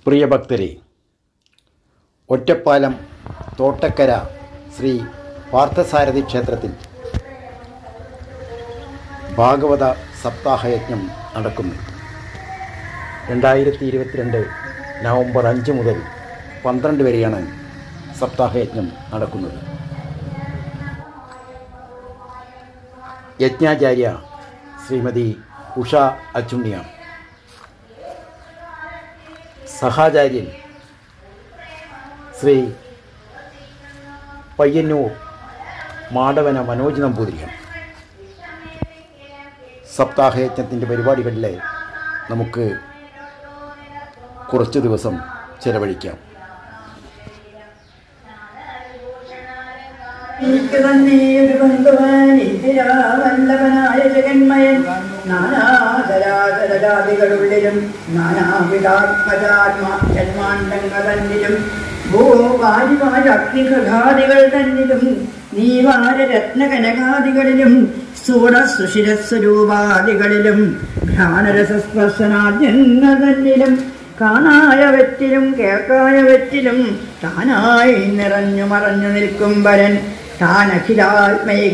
പ്രിയ ഭക്തരെ ഒറ്റപ്പാലം തോട്ടക്കര ശ്രീ പാർത്ഥസാരഥി ക്ഷേത്രത്തിൽ ഭാഗവത സപ്താഹയജ്ഞം നടക്കുന്നു രണ്ടായിരത്തി ഇരുപത്തിരണ്ട് നവംബർ അഞ്ച് മുതൽ പന്ത്രണ്ട് വരെയാണ് സപ്താഹയജ്ഞം നടക്കുന്നത് യജ്ഞാചാര്യ ശ്രീമതി ഉഷ അച്ചുണ്ണിയാണ് സഹാചാര്യൻ ശ്രീ പയ്യന്നൂർ മാടവന മനോജ് നമ്പൂതിരിയാണ് സപ്താഹയജ്ഞത്തിൻ്റെ പരിപാടികളിലെ നമുക്ക് കുറച്ച് ദിവസം ചെലവഴിക്കാം എനിക്ക് തന്നെ ഒരു ബന്ധുവാൻ ഇന്ദിരാവല്ലഭനായ ജഗന്മയൻ നാനാതരാതരാദികളുള്ളിലും നാനാവിധാത്മജാത്മാ ജന്മാണ്ടങ്ങളിലും ഭൂവാരിവാര അഗ്നിഘാദികൾ തന്നിലും നീവാര രത്നകനകാദികളിലും സ്ഥൂല സുഷിരസ്വരൂപാദികളിലും ഘ്രാനരസസ്പർശനാദ്യങ്ങൾ തന്നിലും കാണായവറ്റിലും കേൾക്കായവറ്റിലും താനായി നിറഞ്ഞു മറഞ്ഞു നിൽക്കും വരൻ താൻ അഖിലാത്മൈക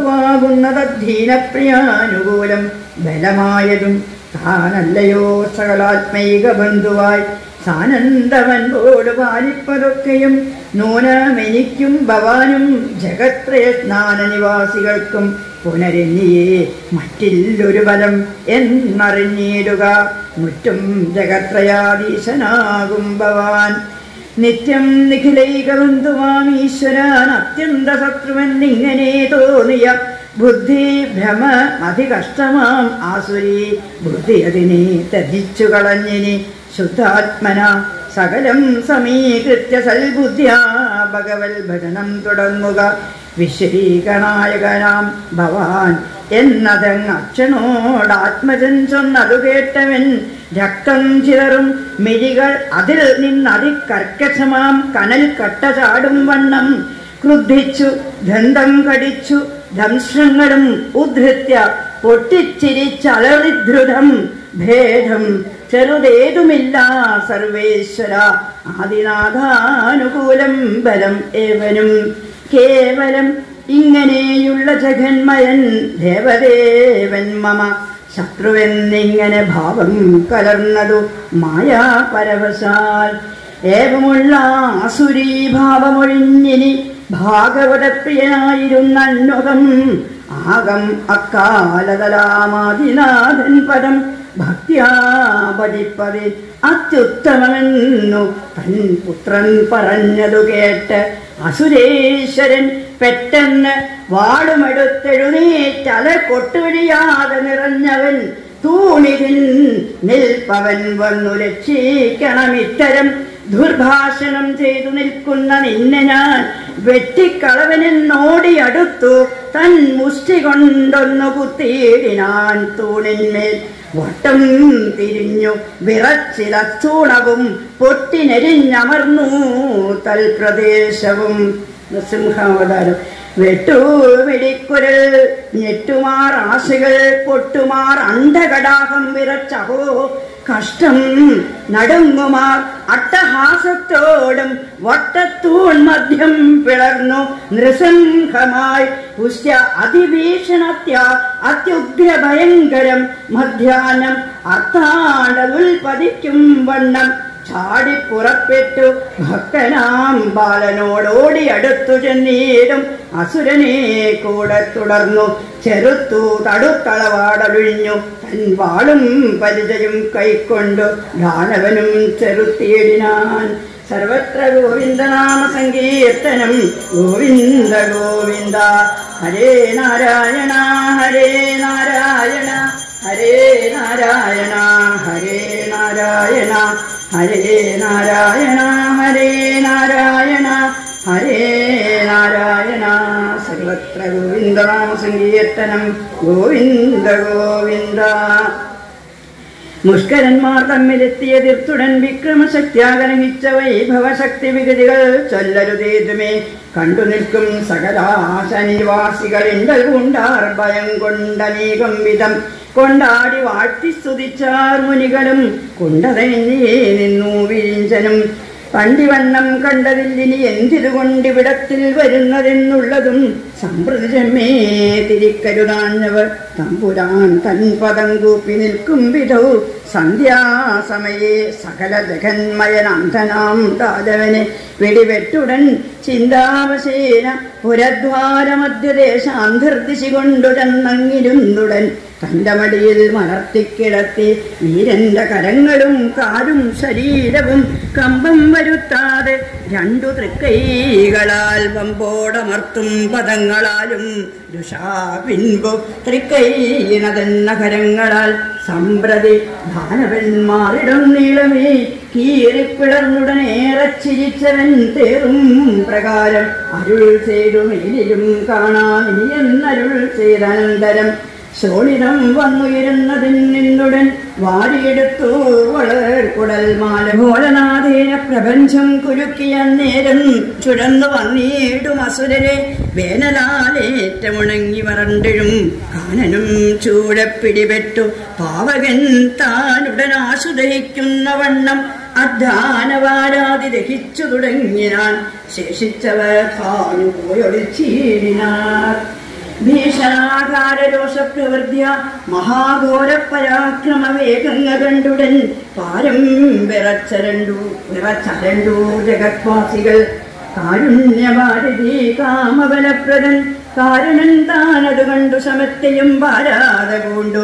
ബന്ധുവാകുന്നതധീനപ്രിയാനുകൂലം ബലമായതും താനല്ലയോ സകലാത്മൈക ബന്ധുവായി സാനന്ദവൻപോട് പാലിപ്പതൊക്കെയും നൂനമെനിക്കും ഭവാനും ജഗത്രയ സ്നാനനിവാസികൾക്കും പുനരെന്നിയേ മറ്റില്ലൊരു ബലം എന്നറിഞ്ഞിടുക മുറ്റും ജഗത്രയാധീശനാകും ഭവാൻ നിത്യം നിഖിലൈകബന്ധുവാം ഈശ്വരാൻ അത്യന്ത ശത്രുവൻ ഇങ്ങനെ തോന്നിയ ബുദ്ധി ഭ്രമ അതികഷ്ടമാം ആസുരി ബുദ്ധി അതിനെ തതിച്ചു കളഞ്ഞിനി ശുദ്ധാത്മന സകലം സമീകൃത്യ സൽബുദ്ധ്യാ ഭഗവൽ ഭജനം തുടങ്ങുക വിശ്വരീകനായകനാം ഭവാൻ എന്നതങ് അക്ഷണോടാത്മജൻ ചൊന്നതു കേട്ടവൻ രക്തം ചിതറും മിഴികൾ അതിൽ നിന്നതികർക്കശമാം കനൽ കട്ട ചാടും വണ്ണം ക്രുദ്ധിച്ചു ദന്തം കടിച്ചു ദംശങ്ങളും ഉദ്ധൃത്യ പൊട്ടിച്ചിരിച്ചലറിധൃതം ഭേദം ചെറുതേതുമില്ല സർവേശ്വര ആദിനാഥാനുകൂലം ബലം ഏവനും കേവലം ഇങ്ങനെയുള്ള ജഗന്മയൻ ദേവദേവൻ മമ ശത്രുവെന്നിങ്ങനെ ഭാവം കലർന്നതു മായാപരവശാൽ ഏവമുള്ള ആസുരീഭാവമൊഴിഞ്ഞിനി ഭാഗവതപ്രിയനായിരുന്നന്വകം ആകം അക്കാലതലാമാദിനാഥൻ പദം ഭക്തിയാ ഭജിപ്പതിൽ അത്യുത്തമമെന്നു തൻ പുത്രൻ പറഞ്ഞതു കേട്ട് അസുരേശ്വരൻ പെട്ടെന്ന് വാളുമെടുത്തെഴുന്നേറ്റല കൊട്ടുവഴിയാതെ നിറഞ്ഞവൻ തൂണിതിൽ നിൽപ്പവൻ വന്നു രക്ഷിക്കണം ഇത്തരം ദുർഭാഷണം ചെയ്തു നിൽക്കുന്ന നിന്നെ ഞാൻ വെട്ടിക്കളവനെന്നോടി അടുത്തു തൻ മുഷ്ടി കൊണ്ടൊന്നു കുത്തിയിടിനാൻ തൂണിന്മേൽ വട്ടം തിരിഞ്ഞു വിറച്ചില ചൂണവും പൊട്ടിനെരിഞ്ഞമർന്നു തൽപ്രദേശവും നൃസിംഹാവതാരം വെട്ടുപിടിക്കുരൽ ഞെട്ടുമാർ ആശകൾ പൊട്ടുമാർ അന്ധകടാഹം വിറച്ചഹോ കഷ്ടം നടുങ്ങുമാർ അട്ടഹാസത്തോടും വട്ടത്തൂൺ മധ്യം പിളർന്നു നൃസിംഹമായി പുഷ്യ അതിഭീഷണത്യ അത്യുഗ്ര ഭയങ്കരം മധ്യാഹ്നം അർത്ഥാണ്ടതുൽപതിക്കും വണ്ണം ചാടി പുറപ്പെട്ടു ഭക്തനാം ബാലനോടോടി അടുത്തു ചെന്നീടും അസുരനെ കൂടെ തുടർന്നു ചെറുത്തു തടുത്തളവാടൊഴിഞ്ഞു തൻ വാളും പരിചയം കൈക്കൊണ്ടു ദാനവനും ചെറുത്തിയിടിനാൻ സർവത്ര ഗോവിന്ദനാമ സങ്കീർത്തനം ഗോവിന്ദ ഗോവിന്ദ ഹരേ നാരായണ ഹരേ നാരായണ ഹരേ നാരായണ ഹരേ നാരായണ ഹരേ നാരായണ ഹരേ നാരായണ ഹരേ നാരായണ സർവത്ര ഗോവിന്ദനാമ സങ്കീർത്തനം ഗോവിന്ദ ഗോവിന്ദ മുഷ്കരന്മാർ തമ്മിലെത്തിയ തീർത്തുടൻ വിക്രമശക്തിയാകലഹിച്ച വൈഭവശക്തി വിഗതികൾ ചൊല്ലരുതേതുമേ കണ്ടു നിൽക്കും സകലാശനിവാസികൾ ഇണ്ടൽ കൊണ്ടാർ ഭയം കൊണ്ടനേകം വിധം കൊണ്ടാടി വാഴ്ത്തി സ്തുതിച്ചാർ മുനികളും കൊണ്ടതന്നെ നിന്നു വിരിഞ്ചനും പണ്ടിവണ്ണം കണ്ടതില്ലിനി എന്തിതുകൊണ്ടിവിടത്തിൽ വരുന്നതെന്നുള്ളതും സമ്പ്രതിജന്മേ തിരിക്കരുതാഞ്ഞവർ തമ്പുരാൻ തൻ പദം കൂപ്പി നിൽക്കും വിധൗ സന്ധ്യാസമയെ സകല ജഗന്മയനാഥനാം രാജവനെ വെടിവെട്ടുടൻ ചിന്താവശേന പുരദ്വാരമധ്യദേശാന്തർദിശി കൊണ്ടു ചെന്നങ്ങിരുന്നുടൻ തന്റെ മടിയിൽ മലർത്തിക്കിടത്തി വീരന്റെ കരങ്ങളും കാലും ശരീരവും കമ്പം വരുത്താതെ രണ്ടു തൃക്കൈകളാൽ വമ്പോടമർത്തും പദങ്ങളാലും ദുഷാ പിൻപു തൃക്കൈണതെന്ന കരങ്ങളാൽ സമ്പ്രതി ഭാനവന്മാരിടം നീളമേ കീറിപ്പിളർന്നുടനേറെ ചിരിച്ചവൻ തേറും പ്രകാരം അരുൾ ചെയ്തു മേലിലും കാണാം ഇനി എന്നരുൾ ചെയ്തനന്തരം ശോണിതം വന്നുയരുന്നതിൽ നിന്നുടൻ വാരിയെടുത്തു വളർ കുടൽ മാല ഭോലനാഥേന പ്രപഞ്ചം കുലുക്കിയ നേരം ചുഴന്നു വന്നിടും അസുരരെ വേനലാലേറ്റമുണങ്ങി വരണ്ടിഴും കാനനും ചൂടപ്പിടിപെട്ടു പാവകൻ താനുടനാശു ദഹിക്കുന്ന വണ്ണം അധ്യാനവാരാതി ദഹിച്ചു തുടങ്ങിനാൻ ശേഷിച്ചവർ താനു പോയൊളിച്ചീടിനാർ ഭീഷണാകാരരോഷപ്രവൃദ്ധ്യ മഹാഘോര പരാക്രമ വേഗങ്ങ കണ്ടുടൻ പാരം വിറച്ചരണ്ടു വിറച്ചരണ്ടു ജഗത്വാസികൾ കാരുണ്യഭാരതി കാമബലപ്രദൻ കാരണൻ താനതു കണ്ടു സമത്തെയും പാരാതെ കൊണ്ടു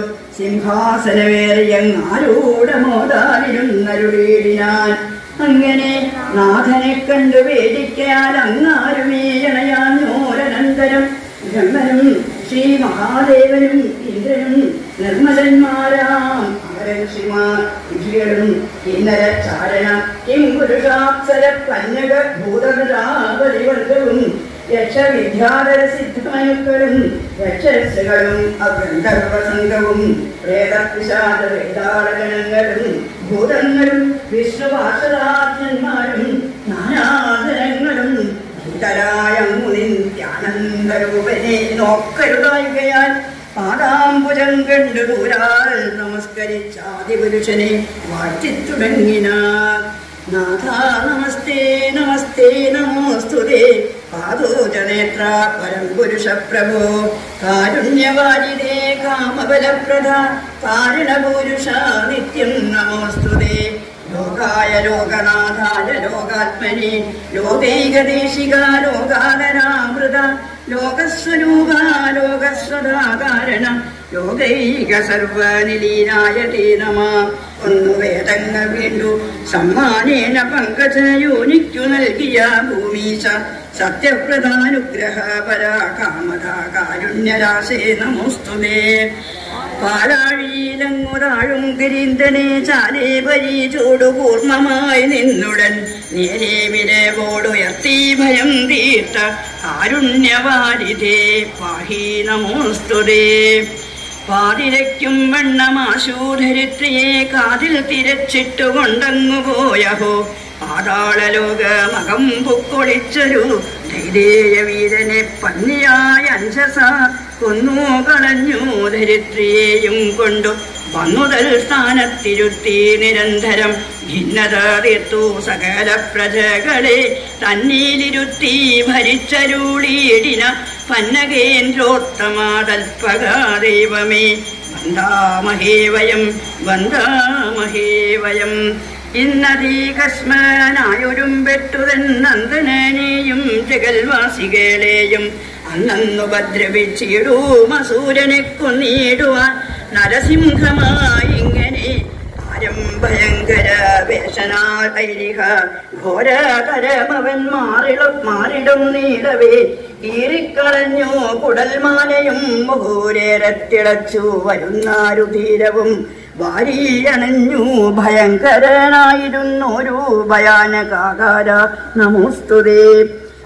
സിംഹാസനവേറിയങ്ങാരൂഢമോതാലിരുന്നരുടീടിനാൻ അങ്ങനെ നാഥനെ കണ്ടു വേദിക്കയാൽ അങ്ങാരുമേയണയാഞ്ഞോരനന്തരം ബ്രഹ്മനും ശ്രീ മഹാദേവനും ഇന്ദ്രനും നിർമ്മലന്മാരാം അമരഋഷിമാർ വിധികളും കിന്നര ചാരണ കിം പുരുഷാപ്സര പന്നക ഭൂതകരാപരിവർഗവും യക്ഷവിദ്യാധര സിദ്ധമനുക്കളും യക്ഷസ്സുകളും അഗന്ധർവസംഘവും പ്രേതപിശാച വേദാളഗണങ്ങളും ഭൂതങ്ങളും വിഷ്ണുവാസരാജ്ഞന്മാരും നാനാധരങ്ങളും ഭൂതരായ മുനിത്യാനന്ദരൂപനെ നോക്കരുതായികയാൽ പാദാംബുജം കണ്ടു ദൂരാൽ നമസ്കരിച്ചാദിപുരുഷനെ വാഴ്ത്തിത്തുടങ്ങിനാർ നാഥ നമസ്തേ നമസ്തേ നമോസ്തുതേ പാദോജനേത്ര പരം പുരുഷ പ്രഭോ കാരുണ്യവാരിതേ കാമബലപ്രദ കാരണപുരുഷ നിത്യം നമോസ്തുതേ ലോകായ ലോകനാഥായ ലോകാത്മനി ലോകൈകദേശിക ലോകാലരാമൃത ലോകസ്വരൂപ ലോകസ്വതാകാരണ ലോകൈക സർവനിലീനായ തേ നമ ഒന്നു വേദങ്ങൾ വീണ്ടു സമ്മാനേന പങ്കജയോനിക്കു നൽകിയ ഭൂമീശ സത്യപ്രധാനുഗ്രഹ പരാകാമത കാരുണ്യരാശേ നമോസ്തുതേ പാലാഴിയിലങ്ങുതാഴും ഗിരീന്ദ്രനെ ചാലേ പരി ചൂടു കൂർമ്മമായി നിന്നുടൻ നേരെ വിരവോടുയർത്തി ഭയം തീർത്ത കാരുണ്യവാരിധേ പാഹി നമോസ്തുതേ പാതിരയ്ക്കും വണ്ണമാശൂധരിത്രിയെ കാതിൽ തിരച്ചിട്ടുകൊണ്ടങ്ങു പോയഹോ പാതാളലോകമകം പൊക്കൊളിച്ചൊരു ധൈര്യ വീരനെ പന്നിയായ അഞ്ചസ കൊന്നു കളഞ്ഞു ധരിത്രിയെയും കൊണ്ടു വന്നുതൽ സ്ഥാനത്തിരുത്തി നിരന്തരം ഭിന്നത തീർത്തു സകല പ്രജകളെ തന്നീലിരുത്തി ഭരിച്ചരുളീടിന പന്നകേന്ദ്രോത്തമാതൽപകാ ദൈവമേ വന്ദാമഹേ വയം വന്ദാമഹേ വയം ഇന്നതീകസ്മനായൊരും പെട്ടുതൻ നന്ദനെയും ജഗൽവാസികളെയും അന്നു മസൂരനെ കൊന്നിടുവാൻ നരസിംഹമായി ഇങ്ങനെ ആരം ഭയങ്കര വേഷനാൽ ഐരിഹ ഘോരതരമവൻ മാറിട മാറിടും നീളവേ കീറിക്കളഞ്ഞു കുടൽമാലയും മുഹൂരേരത്തിളച്ചു വരുന്നാരു ധീരവും വാരിയണഞ്ഞു ഭയങ്കരനായിരുന്നൊരു ഭയാനകാകാര നമോസ്തുതേ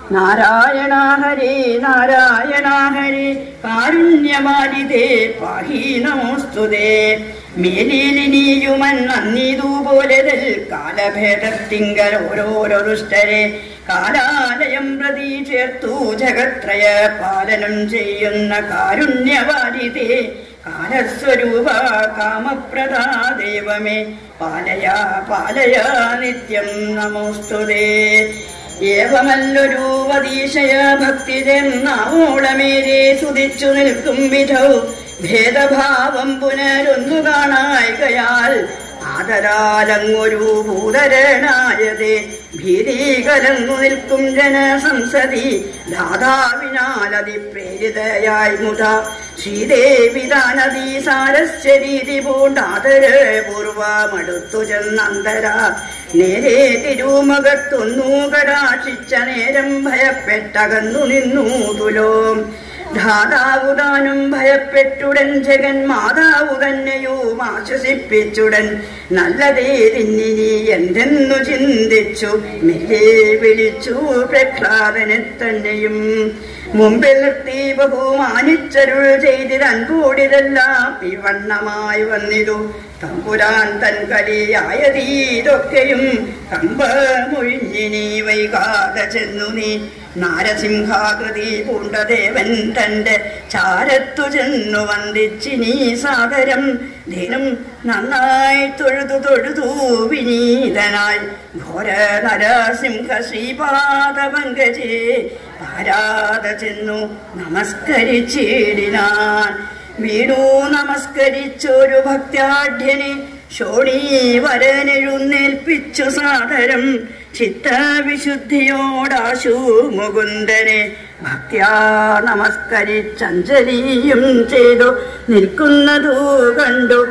നാരായണ ഹരി നാരായണ ഹരി കാരുണ്യമാലിതേ പാഹി നമോസ്തുതേ മേലിലിനിയുമൻ നന്ദിതുപോലെതൽ കാലഭേദത്തിങ്കൽ ഓരോരോ ദുഷ്ടരെ കാലാലയം പ്രതി ചേർത്തു ജഗത്രയ പാലനം ചെയ്യുന്ന കാരുണ്യവാരിതേ കാലസ്വരൂപ കാമപ്രദാ ദൈവമേ പാലയ പാലയ നിത്യം നമോസ്തുതേ ഏവമല്ലൊരു വതീശയ ഭക്തിജന്നാവോളമേരെ സുതിച്ചു നിൽക്കും വിധൗ ഭേദഭാവം പുനരൊന്നു കാണായികയാൽ ആദരാലങ്ങൊരു ഭൂതരനായതേ ഭീരീകരങ്ങു നിൽക്കും ജനസംസതി ധാതാവിനാലതി പ്രേരിതയായി മുത ശ്രീദേവി താനദി സാരസ്യരീതി പൂണ്ടാതര പൂർവമടുത്തു ചെന്നന്തര നേരെ തിരുമകത്തൊന്നു കടാക്ഷിച്ച നേരം ഭയപ്പെട്ടകന്നു നിന്നു തുലോം ധാതാവുതാനും ഭയപ്പെട്ടുടൻ ജഗൻ മാതാവു തന്നെയും ആശ്വസിപ്പിച്ചുടൻ നല്ലതേതിന്നിനി എന്തെന്നു ചിന്തിച്ചു മെല്ലെ വിളിച്ചു പ്രഹ്ലാദനെ തന്നെയും മുമ്പിൽ നിർത്തി ബഹുമാനിച്ചരുൾ ചെയ്തിരൻ കൂടിതെല്ലാം ഇവണ്ണമായി വന്നിതു തമ്പുരാൻ തൻ കലിയായതീതൊക്കെയും കമ്പമൊഴിഞ്ഞിനി വൈകാതെ ചെന്നു നീ നാരസിംഹാകൃതി പൂണ്ടദേവൻ തന്റെ ചാരത്തു ചെന്നു വന്ദിച്ചിനി സാദരം ദിനം നന്നായി തൊഴുതു തൊഴുതു വിനീതനായി ഘോര നരസിംഹ ശ്രീപാദ പങ്കജേ ആരാധ ചെന്നു നമസ്കരിച്ചിടിനാൻ വീണു നമസ്കരിച്ചൊരു ഭക്താഢ്യനെ ഷോണീവരനെഴുന്നേൽപ്പിച്ചു സാദരം ചിത്തവിശുദ്ധിയോടാശു മുകുന്ദനെ ഭക്യാ നമസ്കരിച്ചഞ്ജലിയും ചെയ്തു നിൽക്കുന്നതു കണ്ടു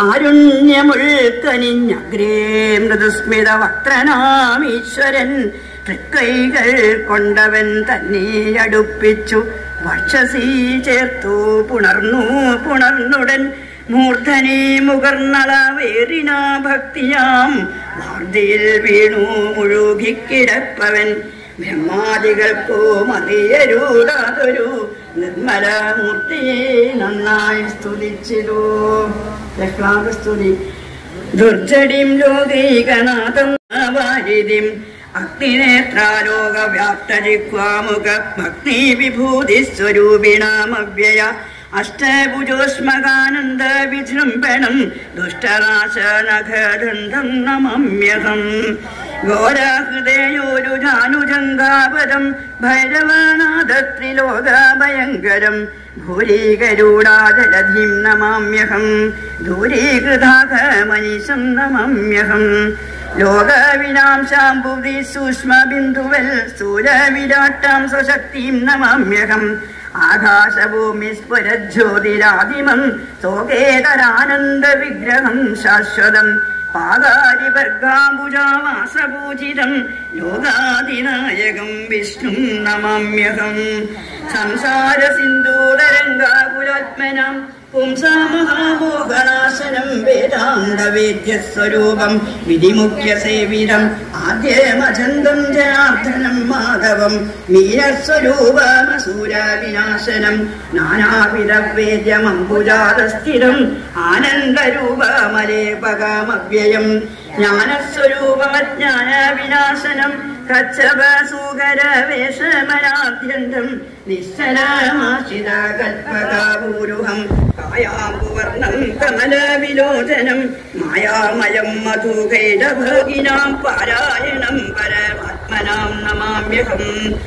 കാരുണ്യമുൾക്കനിഞ്ഞഗ്രേ മൃദുസ്മിത വക്രനാമീശ്വരൻ തൃക്കൈകൾ കൊണ്ടവൻ തന്നെ അടുപ്പിച്ചു വക്ഷസി ചേർത്തു പുണർന്നു പുണർന്നുടൻ മൂർധനെ മുകർന്നളവേറിന ഭക്തിയാം വാർദ്ധയിൽ വീണു മുഴുകിക്കിടപ്പവൻ ബ്രഹ്മാദികൾക്കോ മതിയരുടാതൊരു നിർമ്മല മൂർത്തിയെ നന്നായി സ്തുതിച്ചിരു പ്രഹ്ലാദസ്തുതി ദുർജടിം ലോകൈകനാഥം വാരിതിം അഗ്നിനേത്രാലോക വ്യാപ്തജിഹ്വാമുഖ ഭക്തി വിഭൂതി സ്വരൂപിണാമവ്യയ അഷ്ടഭുജോസ്മകാനന്ദ വിജൃംഭണം ദുഷ്ടനാശനഖദന്തം നമമ്യഹം ഘോരഹൃദയോരു ജാനുജങ്കാപദം ഭൈരവനാഥത്രിലോകഭയങ്കരം ഭൂരീകരൂഢാജലധിം നമാമ്യഹം ദൂരീകൃതാഘമനീശം നമാമ്യഹം ലോകവിനാംശാംബുധി സൂക്ഷ്മബിന്ദുവൽ സൂര്യവിരാട്ടാം സ്വശക്തിം നമാമ്യഹം ആകാശഭൂമിസ്ഫുരജ്യോതിരാദിമം സോകേതരാനന്ദ വിഗ്രഹം ശാശ്വതം പാതാരിവർഗാംബുജാവാസപൂജിതം ലോകാതിനായകം വിഷ്ണും നമാമ്യഹം സംസാര സിന്ധൂതരംഗാകുലാത്മനം പുംസാമഹാമോഹനാശനം വേദാന്തവേദ്യസ്വരൂപം വിധിമുഖ്യ സേവിതം ആദ്യമചന്തം ജനാർദ്ദനം മാധവം മീനസ്വരൂപമസൂരവിനാശനം നാനാവിധവേദ്യമംബുജാതസ്ഥിരം ആനന്ദരൂപമലേപകമവ്യയം ജ്ഞാനസ്വരൂപമജ്ഞാന വിനാശനം കച്ചപസൂകരവേഷമനാദ്യന്തം നിശ്ചലമാശിത കൽപ്പകാപൂരുഹം കായാമ്പുവർണം കമലവിലോചനം മായാമയം മധുകൈടഭഗിനാം പാരായണം പരമാത്മനാം നമാമ്യഹം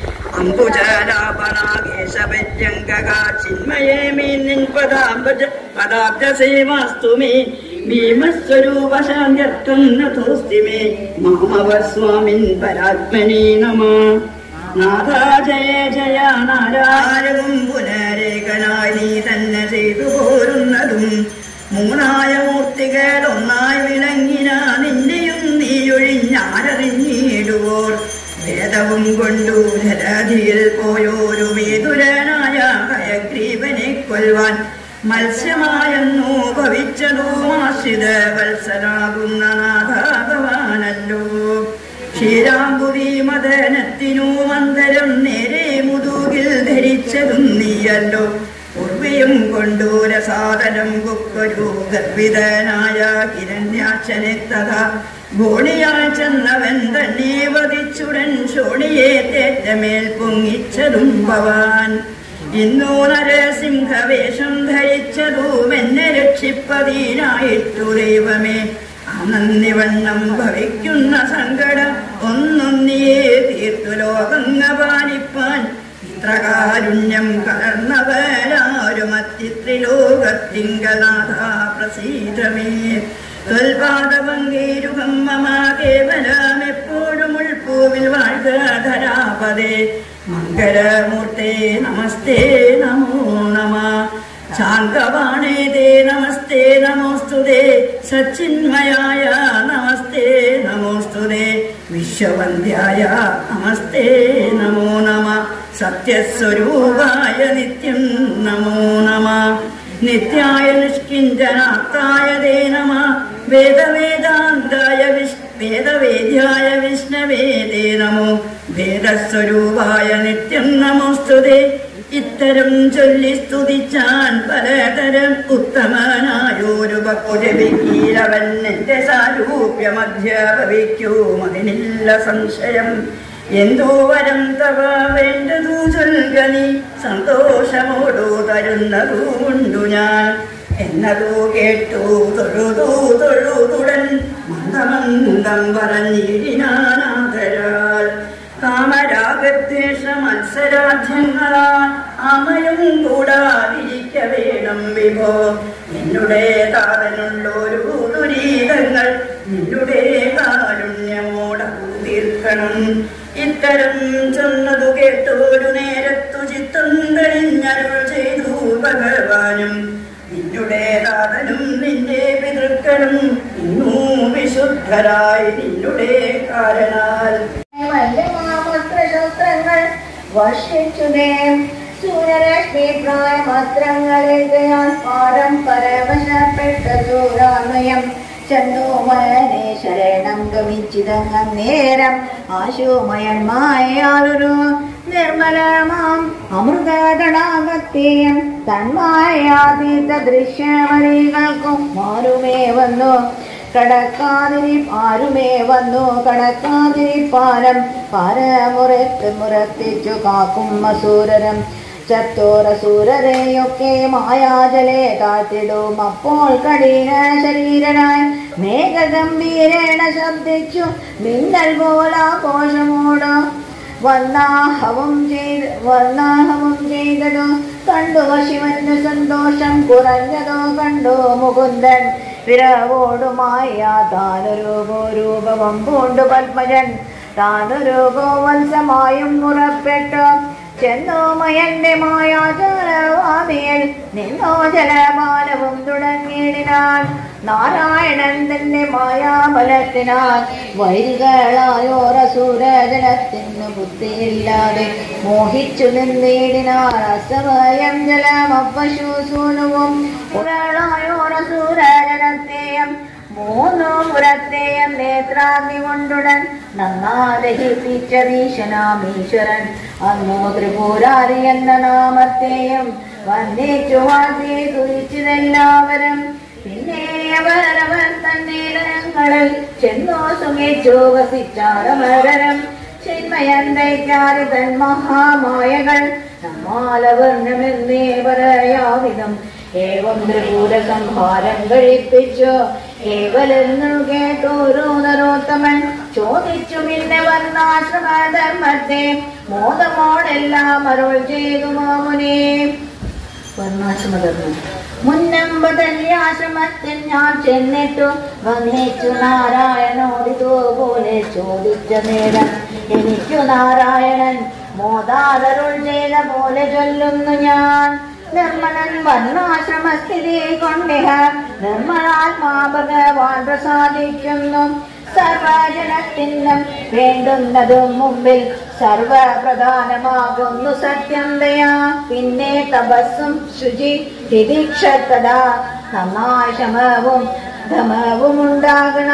അംബുജാലാപനാകേശപര്യങ്കകാ ചിന്മയേ മേ നിൻ പദാബ്ജ പദാബ്ജ സേവാസ്തു മേ ഭീമസ്വരൂപശാന്യർത്ഥം നതോസ്തി മേ മാമവ സ്വാമിൻ പരാത്മനേ നമ നാഥ ജയ ജയ നാരായണവും പുനരേകനായി നീ തന്നെ ചെയ്തു പോരുന്നതും മൂന്നായ മൂർത്തികൾ ഒന്നായി വിളങ്ങിന നിന്നെയും നീയൊഴിഞ്ഞാരറിഞ്ഞിടുവോർ വേദവും കൊണ്ടു ജലധിയിൽ പോയോരു വേതുരനായ ഹയഗ്രീവനെ കൊൽവാൻ മത്സ്യമായെന്നു ഭവിച്ചതും ആശ്രിത വത്സരാകുന്ന നാഥ ഭവാനല്ലോ ക്ഷീര നീരാമ്പുരി മദനത്തിനു മന്ദരം നേരെ മുതുകിൽ ധരിച്ചതും നീയല്ലോ ഉർവയും കൊണ്ടു രസാദനം കുക്കൊരു ഗർഭിതനായ ഹിരണ്യാക്ഷനെ തഥാ ഗോണിയാൽ ചെന്നവൻ തന്നെ വധിച്ചുടൻ ശോണിയെ തേറ്റമേൽ പൊങ്ങിച്ചതും ഭവാൻ ഇന്നു നരസിംഹവേഷം ധരിച്ചതും എന്നെ രക്ഷിപ്പതീനായിട്ടു ദൈവമേ അനന്യവണ്ണം ഭവിക്കുന്ന സങ്കടം ഒന്നൊന്നിയെ തീർത്തു ലോകങ്ങ പാലിപ്പാൻ ഇത്ര കാരുണ്യം കലർന്നവരാരും അത്തിത്രിലോകത്തിങ്കനാഥ പ്രസീതമേ തൊൽപാദവങ്കേരുഹം മമ കേവലം എപ്പോഴും ഉൾപ്പൂവിൽ വാഴ്ക ധരാപദേ മംഗളമൂർത്തേ നമസ്തേ നമോ നമ ശാന്തവാണേ തേ നമസ്തേ നമോസ്തുതേ സച്ചിന്മയായ നമസ്തേ നമോസ്തുതേ വിശ്വവന്ധ്യായ നമസ്തേ നമോ നമ സത്യസ്വരൂപായ നിത്യം നമോ നമ നിത്യായ നിഷ്കിഞ്ചനാർത്ഥായ തേ നമ വേദവേദാന്തായ വിഷ് വേദവേദ്യായ വിഷ്ണവേ തേ നമോ വേദസ്വരൂപായ നിത്യം നമോസ്തുതേ ഇത്തരം ചൊല്ലി സ്തുതിച്ചാൻ പലതരം ഉത്തമനായൊരു ഭക്തവിക്കീരവൻ എന്റെ സാരൂപ്യം അധ്യാപവിക്കും അതിനില്ല സംശയം എന്തോ വരം തവ വേണ്ടതു ചൊൽകനി സന്തോഷമോടു തരുന്നതുമുണ്ടു ഞാൻ എന്നതു കേട്ടു തൊഴുതു തൊഴുതുടൻ മന്ദമന്ദം പറഞ്ഞിടിനാനാദരാൽ കാമരാഗദ്വേഷ മത്സരാജ്യങ്ങളാൽ അമയും കൂടാതിരിക്ക വേണം വിഭോ നിന്നുടെ താതനുള്ളൊരു ദുരീതങ്ങൾ നിന്നുടെ കാരുണ്യമോട തീർക്കണം ഇത്തരം ചെന്നതു കേട്ടൊരു നേരത്തു ചിത്തം തെളിഞ്ഞരുൾ ചെയ്തു ഭഗവാനും നിന്നുടെ താതനും നിന്റെ പിതൃക്കളും ഇന്നൂ വിശുദ്ധരായി നിന്നുടെ കാരണാൽ ശസ്ത്രങ്ങൾ വർഷിച്ചുതേ സൂര്യരശ്മി പ്രായമത്രങ്ങളിൽ പാഠം പരവശപ്പെട്ട സൂരാമയം ചന്ദോമയനെ ശരണം ഗമിച്ചിതങ്ങം നേരം ആശുമയന്മായാലൊരു നിർമ്മലമാം അമൃതതടാകത്തെയും തന്മായാതീത ദൃശ്യമണികൾക്കും മാറുമേ വന്നു കടക്കാതിരി ആരുമേ വന്നു കടക്കാതിരിപ്പാലം പാരമുറത്ത് മുറത്തിച്ചു കാക്കും അസൂരരം ചത്തോരസൂരരെയൊക്കെ മായാജലെ താഴ്ത്തിടും അപ്പോൾ കഠിന ശരീരനായി മേഘഗംഭീരേണ ശബ്ദിച്ചു മിന്നൽ പോലാഘോഷമോട് വർണ്ണാഹവും ചെയ്ത് വർണ്ണാഹവും ചെയ്തതോ കണ്ടു ശിവന് സന്തോഷം കുറഞ്ഞതോ കണ്ടു മുകുന്ദൻ വിരവോടുമായ താനൊരു രൂപവും പൂണ്ടു പത്മജൻ താനൊരു ഗോവത്സമായും മുറപ്പെട്ടു ചെന്നോ മയന്റെ മായാചാരവാമിയിൽ നിന്നോ ജലപാലവും തുടങ്ങിയിടിനാൻ നാരായണൻ തന്റെ മായാബലത്തിനാൽ വൈരികളായോരസൂരജനത്തിനു ബുദ്ധിയില്ലാതെ മോഹിച്ചു നിന്നിടിനാൻ അസമയം ജലമപ്പശൂസൂനുവും പുരളായോരസൂരജനത്തെയും മൂന്നു പുരത്തെയും നേത്രാഗ്നി കൊണ്ടുടൻ നന്നാ ദഹിപ്പിച്ച ഭീഷണാമീശ്വരൻ അന്നോ ത്രിപുരാരി എന്ന നാമത്തെയും വന്ദിച്ചു വാഴ്ത്തി തുരിച്ചതെല്ലാവരും പിന്നെ അവരവർ തന്നെ ഇടങ്ങളിൽ ചെന്നോ സുഖിച്ചു വസിച്ചാരമരം ചിന്മയന്തയ്ക്കാരി തൻ മഹാമായകൾ നമ്മാലവർണ്ണമെന്നേ പറയാവിധം ഏവം ത്രിപൂര സംഹാരം കഴിപ്പിച്ചു കേവലെന്നു കേട്ടോരോ നരോത്തമൻ ചോദിച്ചു പിന്നെ വർണ്ണാശ്രമധർമ്മത്തെ മോദമോടെല്ലാം അരുൾ ചെയ്തു മാമുനെ വർണ്ണാശ്രമധർമ്മം മുന്നമ്പതല്ലി ആശ്രമത്തിൽ ഞാൻ ചെന്നിട്ടു വന്നിച്ചു നാരായണോടിതുപോലെ ചോദിച്ച നേരം എനിക്കു നാരായണൻ മോദാതരുൾ ചെയ്ത പോലെ ചൊല്ലുന്നു ഞാൻ നിർമ്മലൻ വർണ്ണാശ്രമസ്ഥിതി കൊണ്ടിഹ നിർമ്മലാത്മാ ഭഗവാൻ പ്രസാദിക്കുന്നു സർവജനത്തിനും വേണ്ടുന്നതും മുമ്പിൽ സർവപ്രധാനമാകുന്നു സത്യം ദയാ പിന്നെ തപസ്സും ശുചി തിദീക്ഷത നന്നായി ശമവും ധമവും ഉണ്ടാകണം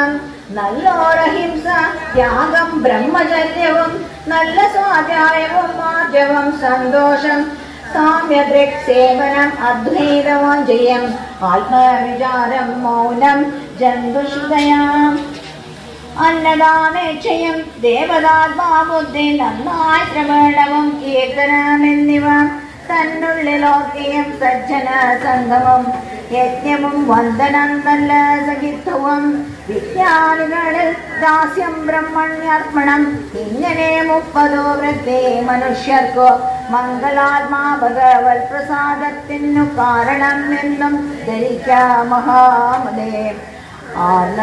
നല്ലോരഹിംസ ത്യാഗം ബ്രഹ്മചര്യവും നല്ല സ്വാധ്യായവും മാർജവം സന്തോഷം സാമ്യദൃക് സേവനം അദ്വൈതവാഞ്ചയം ആത്മവിചാരം മൗനം ജന്തുഷുതയാം അന്നദാനേക്ഷയും ദേവതാത്മാബുദ്ധി നന്നായി ശ്രവണവും കീർത്തനമെന്നിവ തന്നുള്ളിലോർക്കിയും സജ്ജന സംഗമം യജ്ഞവും വന്ദനം നല്ല സഹിത്വവും വിജ്ഞാനികളിൽ ദാസ്യം ബ്രഹ്മണ്യർപ്പണം ഇങ്ങനെ മുപ്പതോ വൃത്തി മനുഷ്യർക്കു മംഗളാത്മാ ഭഗവത് പ്രസാദത്തിനു കാരണം എന്നും ധരിക്കാം മഹാമതേ ആർന്ന്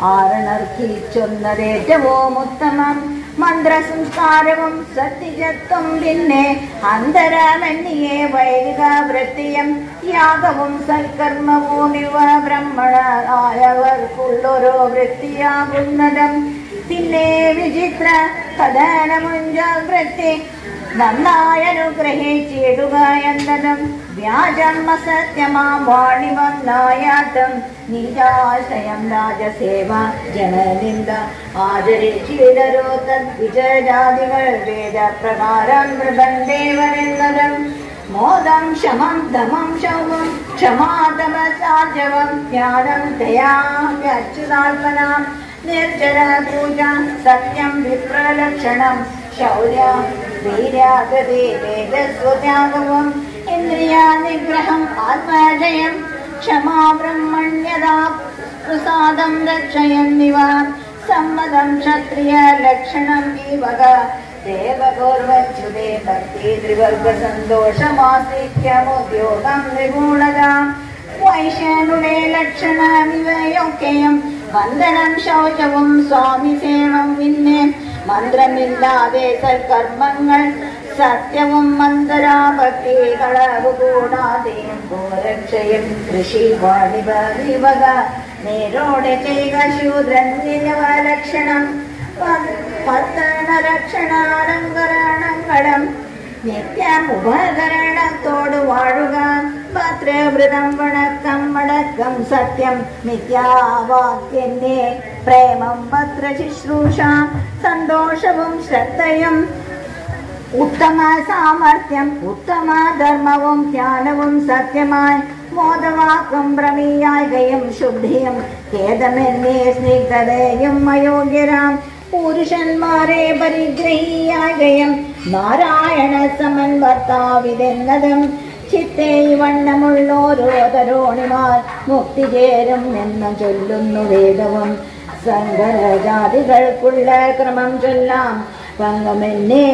ആരണർക്കിച്ചൊന്നതേറ്റവും ഉത്തമം മന്ത്രസംസ്കാരവും സത്യജത്വം പിന്നെ അന്തരമന്യേ വൈദിക വൃത്തിയും യാഗവും സൽക്കർമ്മവും ഇവ ബ്രഹ്മണരായവർക്കുള്ളൊരു വൃത്തിയാകുന്നതും പിന്നെ വിചിത്ര കഥനമുഞ്ച വൃത്തി നന്നായി അനുഗ്രഹിച്ചിടുക എന്നതും വ്യാജം അസത്യമാം വാണിമം നായാട്ടം നീജാശയം രാജസേവ ജനനിന്ദ ആചരിച്ചിടരോ തദ്വിജാതികൾ വേദപ്രകാരം മൃഗദേവനെന്നതും മോദം ശമം ദമം ശൗമം ക്ഷമാതമസാജവം ജ്ഞാനം ദയാച്യുതാൽപനാം നിർജര പൂജ സത്യം വിപ്രലക്ഷണം ശൗര്യ വീരാഗതി തേജസ്വത്യാഗവും ഇന്ദ്രിയ നിഗ്രഹം ആത്മജയം ക്ഷമാ ബ്രഹ്മണ്യത പ്രസാദം രക്ഷയെന്നിവ സമ്മതം ക്ഷത്രിയ ലക്ഷണം ഈ വക ദേവഗോർവച്യുതേ ഭക്തി ത്രിവർഗ സന്തോഷമാസിക്യമുദ്യോഗം നിഗൂഢത വൈശ്യനുടെ ലക്ഷണം ഇവയൊക്കെയും വന്ദനം ശൗചവും സ്വാമി സേവം പിന്നെ മന്ത്രമില്ലാതെ സൽക്കർമ്മങ്ങൾ സത്യവും മന്ദരാഭക്തി കളവ് കൂടാതെ ഗോരക്ഷയും കൃഷി വാണിഭ വിവക നേരോടെ ചെയ്യുക ശൂദ്രൻ നിലവ ലക്ഷണം പത്തന രക്ഷണാലങ്കരണങ്ങളും നിത്യം ഉപകരണത്തോട് വാഴുക പത്രവൃതം വണക്കം മടക്കം സത്യം മിഥ്യാവാക്യന്റെ പ്രേമം പത്ര ശുശ്രൂഷ സന്തോഷവും ശ്രദ്ധയും ഉത്തമ സാമർഥ്യം ഉത്തമ ധർമ്മവും ധ്യാനവും സത്യമായി മോദവാക്കും ഭ്രമീയായകയും ശുദ്ധിയും ഖേദമെന്നേ സ്നിഗ്ധതയും അയോഗ്യരാം പുരുഷന്മാരെ പരിഗ്രഹിയാകയും നാരായണ സമൻ ഭർത്താവിതെന്നതും ചിത്തേ വണ്ണമുള്ളോരോ തരോണിമാർ മുക്തി ചേരും എന്ന് ചൊല്ലുന്നു വേദവും സങ്കരജാതികൾക്കുള്ള ക്രമം ചൊല്ലാം പങ്കമെന്നേ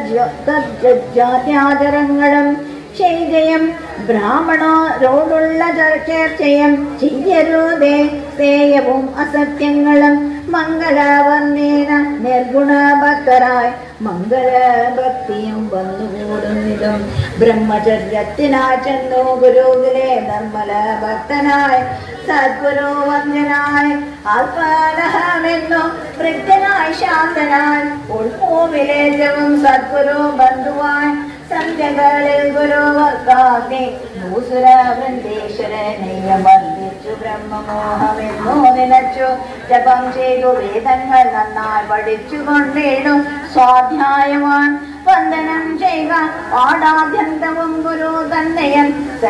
തജ്ജാത്യാചരങ്ങളും ചെയ്തയും ബ്രാഹ്മണരോടുള്ള ചേർച്ചയും ചെയ്യരുതേ സേയവും അസത്യങ്ങളും മംഗളവർണ്ണേന നിർഗുണഭക്തരായി മംഗളഭക്തിയും വന്നുകൂടുന്നതും ബ്രഹ്മചര്യത്തിനായി ചെന്നു ഗുരുവിലെ നിർമ്മല ഭക്തനായി സദ്ഗുരു വന്ദനായി ആത്മാനഹമെന്നു വൃദ്ധനായി ശാന്തനായി ഉൾഭൂമിലേറ്റവും സദ്ഗുരു ബന്ധുവായി സന്ധ്യകളിൽ ഗുരുവർക്കാതെ ഭൂസുര വൃന്ദേശ്വരനെയ്യ വന്ദിച്ചു ബ്രഹ്മമോഹമെന്നു നിലച്ചു ജപം ചെയ്തു വേദങ്ങൾ നന്നായി പഠിച്ചു കൊണ്ടേടു സ്വാധ്യായവാൻ വന്ദനം ചെയ്യുക പാടാദ്യന്തവും ഗുരു തന്നെയും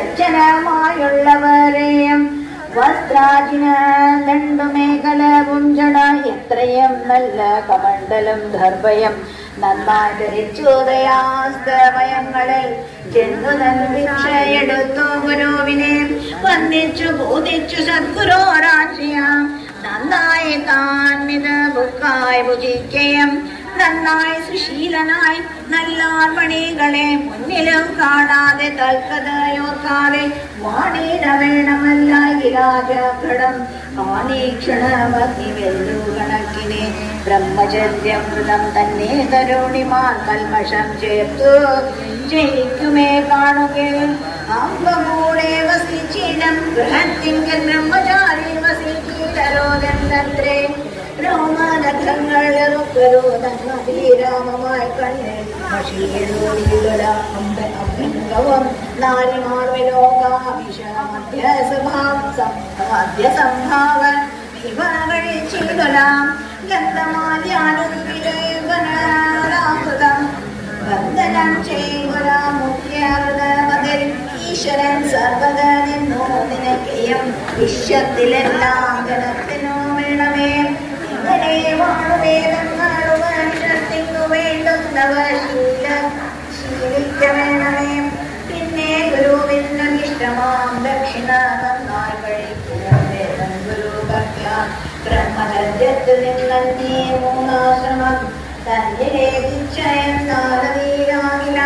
സജ്ജനമായുള്ളവരെയും വസ്ത്രാജിന ദണ്ഡുമേഖലവും ജട എത്രയും നല്ല കമണ്ഡലം ദർഭയം നന്നായി ധരിച്ചുദയാസ്തമയങ്ങളിൽ ചെന്നു ഭിക്ഷയെടുത്തു ഗുരുവിനെ വന്ദിച്ചു ബോധിച്ചു സദ്ഗുരു രാജ്യം നന്നായി താൻ മിത ബുക്കായി ഭുജിക്കയും നന്നായി സുശീലനായി നല്ലാർമണികളെ മുന്നിലും കാണാതെ തൽക്കഥയോർക്കാതെ വാണിട വേണമല്ല രാജഘടം ആനീക്ഷണമഗ്നി വെല്ലു കണക്കിനെ ബ്രഹ്മചര്യം മൃതം തന്നെ തരുണിമാൻ കൽമഷം ചേർത്തു ജയിക്കുമേ കാണുകയും അമ്പകൂടെ വസിച്ചിടം ഗൃഹത്തിങ്കൽ ബ്രഹ്മചാരി വസിച്ചിടരോദത്രേ രോമാനഖങ്ങൾ ധീരാമമായി കണ്ണ് മഷീരോടിയുള്ള അമ്പ അഭ്യംഗവും നാരിമാർ വിലോകാഭിഷ മധ്യ സ്വഭാവം മധ്യ സംഭാവ ഇവ കഴിച്ചിടലാം ഗന്ധമാര്യാനുഗ്രഹം വന്ദനം ചെയ്യുക മുഖ്യവൃതമതിൽ ഈശ്വരൻ സർവകനെന്നോ നിനക്കെയും വിശ്വത്തിലെല്ലാം ജനത്തിനോ വേണമേ ഇങ്ങനെ വാഴുവേദങ്ങളുപനിഷത്തിനു വേണ്ടുന്നവ ശീല ശീലിക്ക വേണമേ പിന്നെ ഗുരുവിന്റെ ഇഷ്ടമാം ദക്ഷിണ നന്നായി കഴിക്കും ഗുരു ഭക്യ ബ്രഹ്മഗദ്യത്തിൽ നിന്നീ മൂന്നാശ്രമം തന്നിലെ നിശ്ചയനാലീരാകില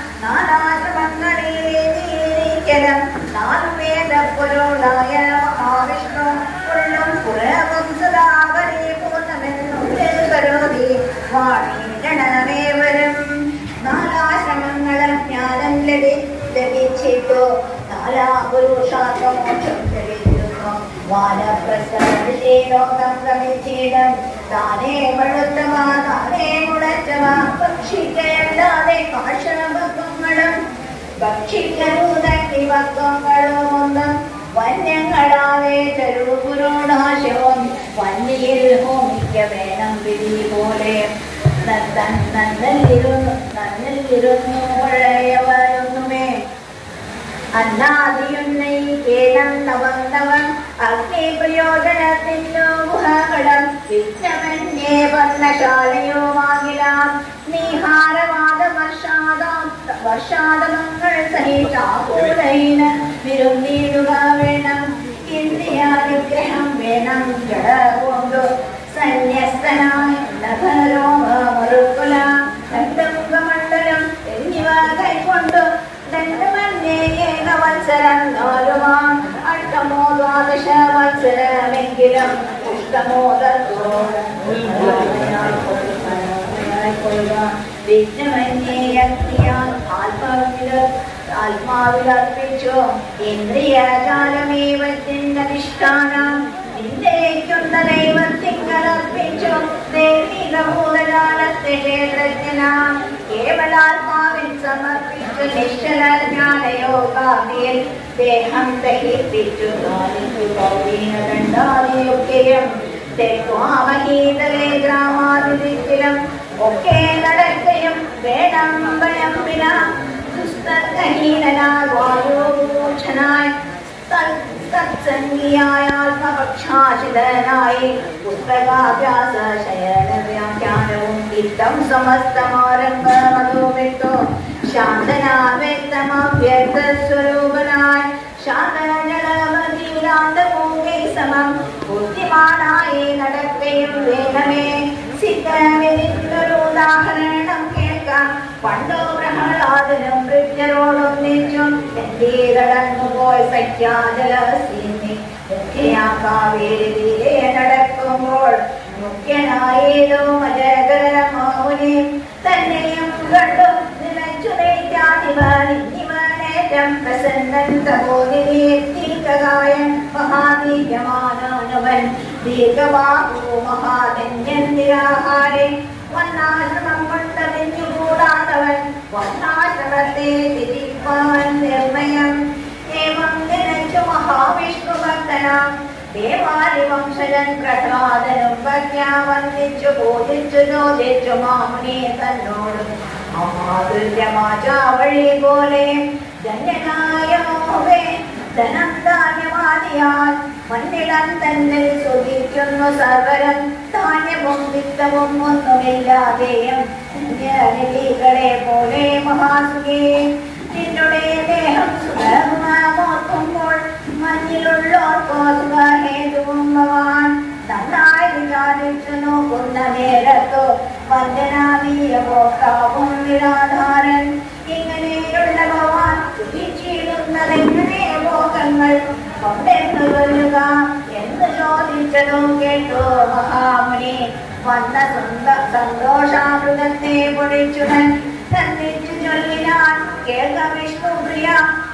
നാലാശ്രമങ്ങളിലേക്കലം നാലു വേദപ്പൊരുളായ മഹാവിഷ്ണു ഉള്ളും പുറവും സദാവരെ പൂർണ്ണമെന്നുള്ളിൽ കരോതി വാണിരണമേവരും നാലാശ്രമങ്ങളും ജ്ഞാനം ലഭി ലഭിച്ചിട്ടു നാലാ പുരുഷാർത്ഥമോക്ഷം ലഭിക്കുന്നു വാനപ്രസ്ഥലോകം ഭ്രമിച്ചിടം താനേ പഴുത്തവ താനേ മുളച്ചവ ഭക്ഷിക്കയല്ലാതെ കാഷണഭക്തങ്ങളും ഭക്ഷിക്കരുതക്കി ഭക്തങ്ങളും ഒന്നും വന്യങ്ങളാവേ ചെറുപുരോടാശവും വന്യയിൽ ഹോമിക്ക വേണം വിധി പോലെ നന്നല്ലിരുന്നു നന്നല്ലിരുന്നു പഴയവരൊന്നുമേ അന്നാദിയുന്നയിക്കേനം നവന്തവം അഗ്നി പ്രയോജനത്തിനു ഗുഹകടം വിഘ്നമന്യേ വർണ്ണശാലയുമാകിലാം നീഹാരവാദ വർഷാദം വർഷാദമങ്ങൾ സഹിതാപൂരൈന വിരുന്നീടുക വേണം ഇന്ദ്രിയാനുഗ്രഹം വേണം ജട കൊണ്ടു സന്യസ്തനായി നഗരോമ മറുക്കുല ദണ്ഡമുഖമണ്ഡലം എന്നിവ കൈക്കൊണ്ടു ദണ്ഡമന്യേക വത്സരം നാലുമാൻ അഷ്ടമോ ദ്വാദശ വത്സരമെങ്കിലും വിഘ്നമന്യേയക്തിയാൽ ആത്മാവിൽ ആത്മാവിലർപ്പിച്ചു ഇന്ദ്രിയജാലമേവത്തിനധിഷ്ഠാനം നിന്ദയിക്കുന്ന ദൈവത്തിങ്കലർപ്പിച്ചു ദൈവിക ഭൂതജാലത്തെ ക്ഷേത്രജ്ഞനാം കേവലാത്മാവിൽ സമർപ്പിച്ചു നിശ്ചല ജ്ഞാനയോഗാദിയിൽ ദേഹം ദഹിപ്പിച്ചു ദണ്ഡാദിയൊക്കെയും തെക്കുവാമഹീതലേ ഗ്രാമാതിരിക്കലും ഒക്കെ നടക്കയും വേണം ഭയമ്പിന ദുസ്തഹീനനാ വായുഭൂഷണായി സത്സംഗിയായ ആത്മപക്ഷാചിതനായി പുസ്തകാഭ്യാസ ശയന വ്യാഖ്യാനവും ഇത്തം സമസ്തമാരംഭമതോ വിട്ടു ശാന്തനാവ്യക്തമവ്യക്ത സ്വരൂപനായി ശാന്തനളവതീരാന്തമൂകെ സമം ബുദ്ധിമാനായി നടക്കുകയും വേണമേ സിദ്ധമെന്നൊരു ഉദാഹരണം കേൾക്കാം പണ്ടോ പ്രഹ്ലാദനും വൃദ്ധരോടൊന്നിച്ചും കടന്നുപോയി സഖ്യാജലസീനി മുഖ്യനാക്കാവേരി തീരെ നടക്കുമ്പോൾ മുഖ്യനായേതോ മജകരമൗനി തന്നെയും കണ്ടു നിലച്ചു നയിക്കാതിവൻ ഇന്നിവനേറ്റം പ്രസന്നൻ സഹോദരി ദീർഘകായൻ മഹാദീര്യമാനവൻ ദീർഘബാഹു മഹാധന്യൻ നിരാഹാരൻ വന്നാശ്രമം കൊണ്ടറിഞ്ഞുകൂടാത്തവൻ വന്നാശ്രമത്തെ തിരിപ്പാൻ നിർണയം ഏവം നിലച്ചു മഹാവിഷ്ണു ഭക്തനാം ദേവാലി വംശജൻ പ്രഹ്ലാദനും പ്രജ്ഞാവന്ദിച്ചു ബോധിച്ചു ചോദിച്ചു മാമുനി തന്നോട് അമാതുല്യമാചാവഴി പോലെ ധന്യനായ മോഹേ ധനം ധാന്യവാദിയാൽ മണ്ണിടം തന്നെ സുഖിക്കുന്നു സർവരം ധാന്യവും വിത്തവും ഒന്നുമില്ലാതെയും ധന്യനിധികളെ പോലെ മഹാസുഖേ നിന്നുടെ ദേഹം സുഖമാക്കുമ്പോൾ മഞ്ഞിലുള്ളോർക്കോ സുഖഹേതുവും ഭവാൻ നന്നായി വിചാരിച്ചു നോക്കുന്ന നേരത്തു വന്ദനാവീരഭോക്താവും നിരാധാരൻ ഇങ്ങനെയുള്ള ഭവാൻ സുഖിച്ചിടുന്നതെങ്ങനെ ഭോഗങ്ങൾ കൊണ്ടെന്ന് കൊല്ലുക എന്ന് ചോദിച്ചതും കേട്ടു മഹാമുനി വന്ന സ്വന്ത സന്തോഷാമൃതത്തെ പൊടിച്ചുടൻ തന്നിച്ചു ചൊല്ലിനാൻ കേൾക്ക വിഷ്ണുപ്രിയ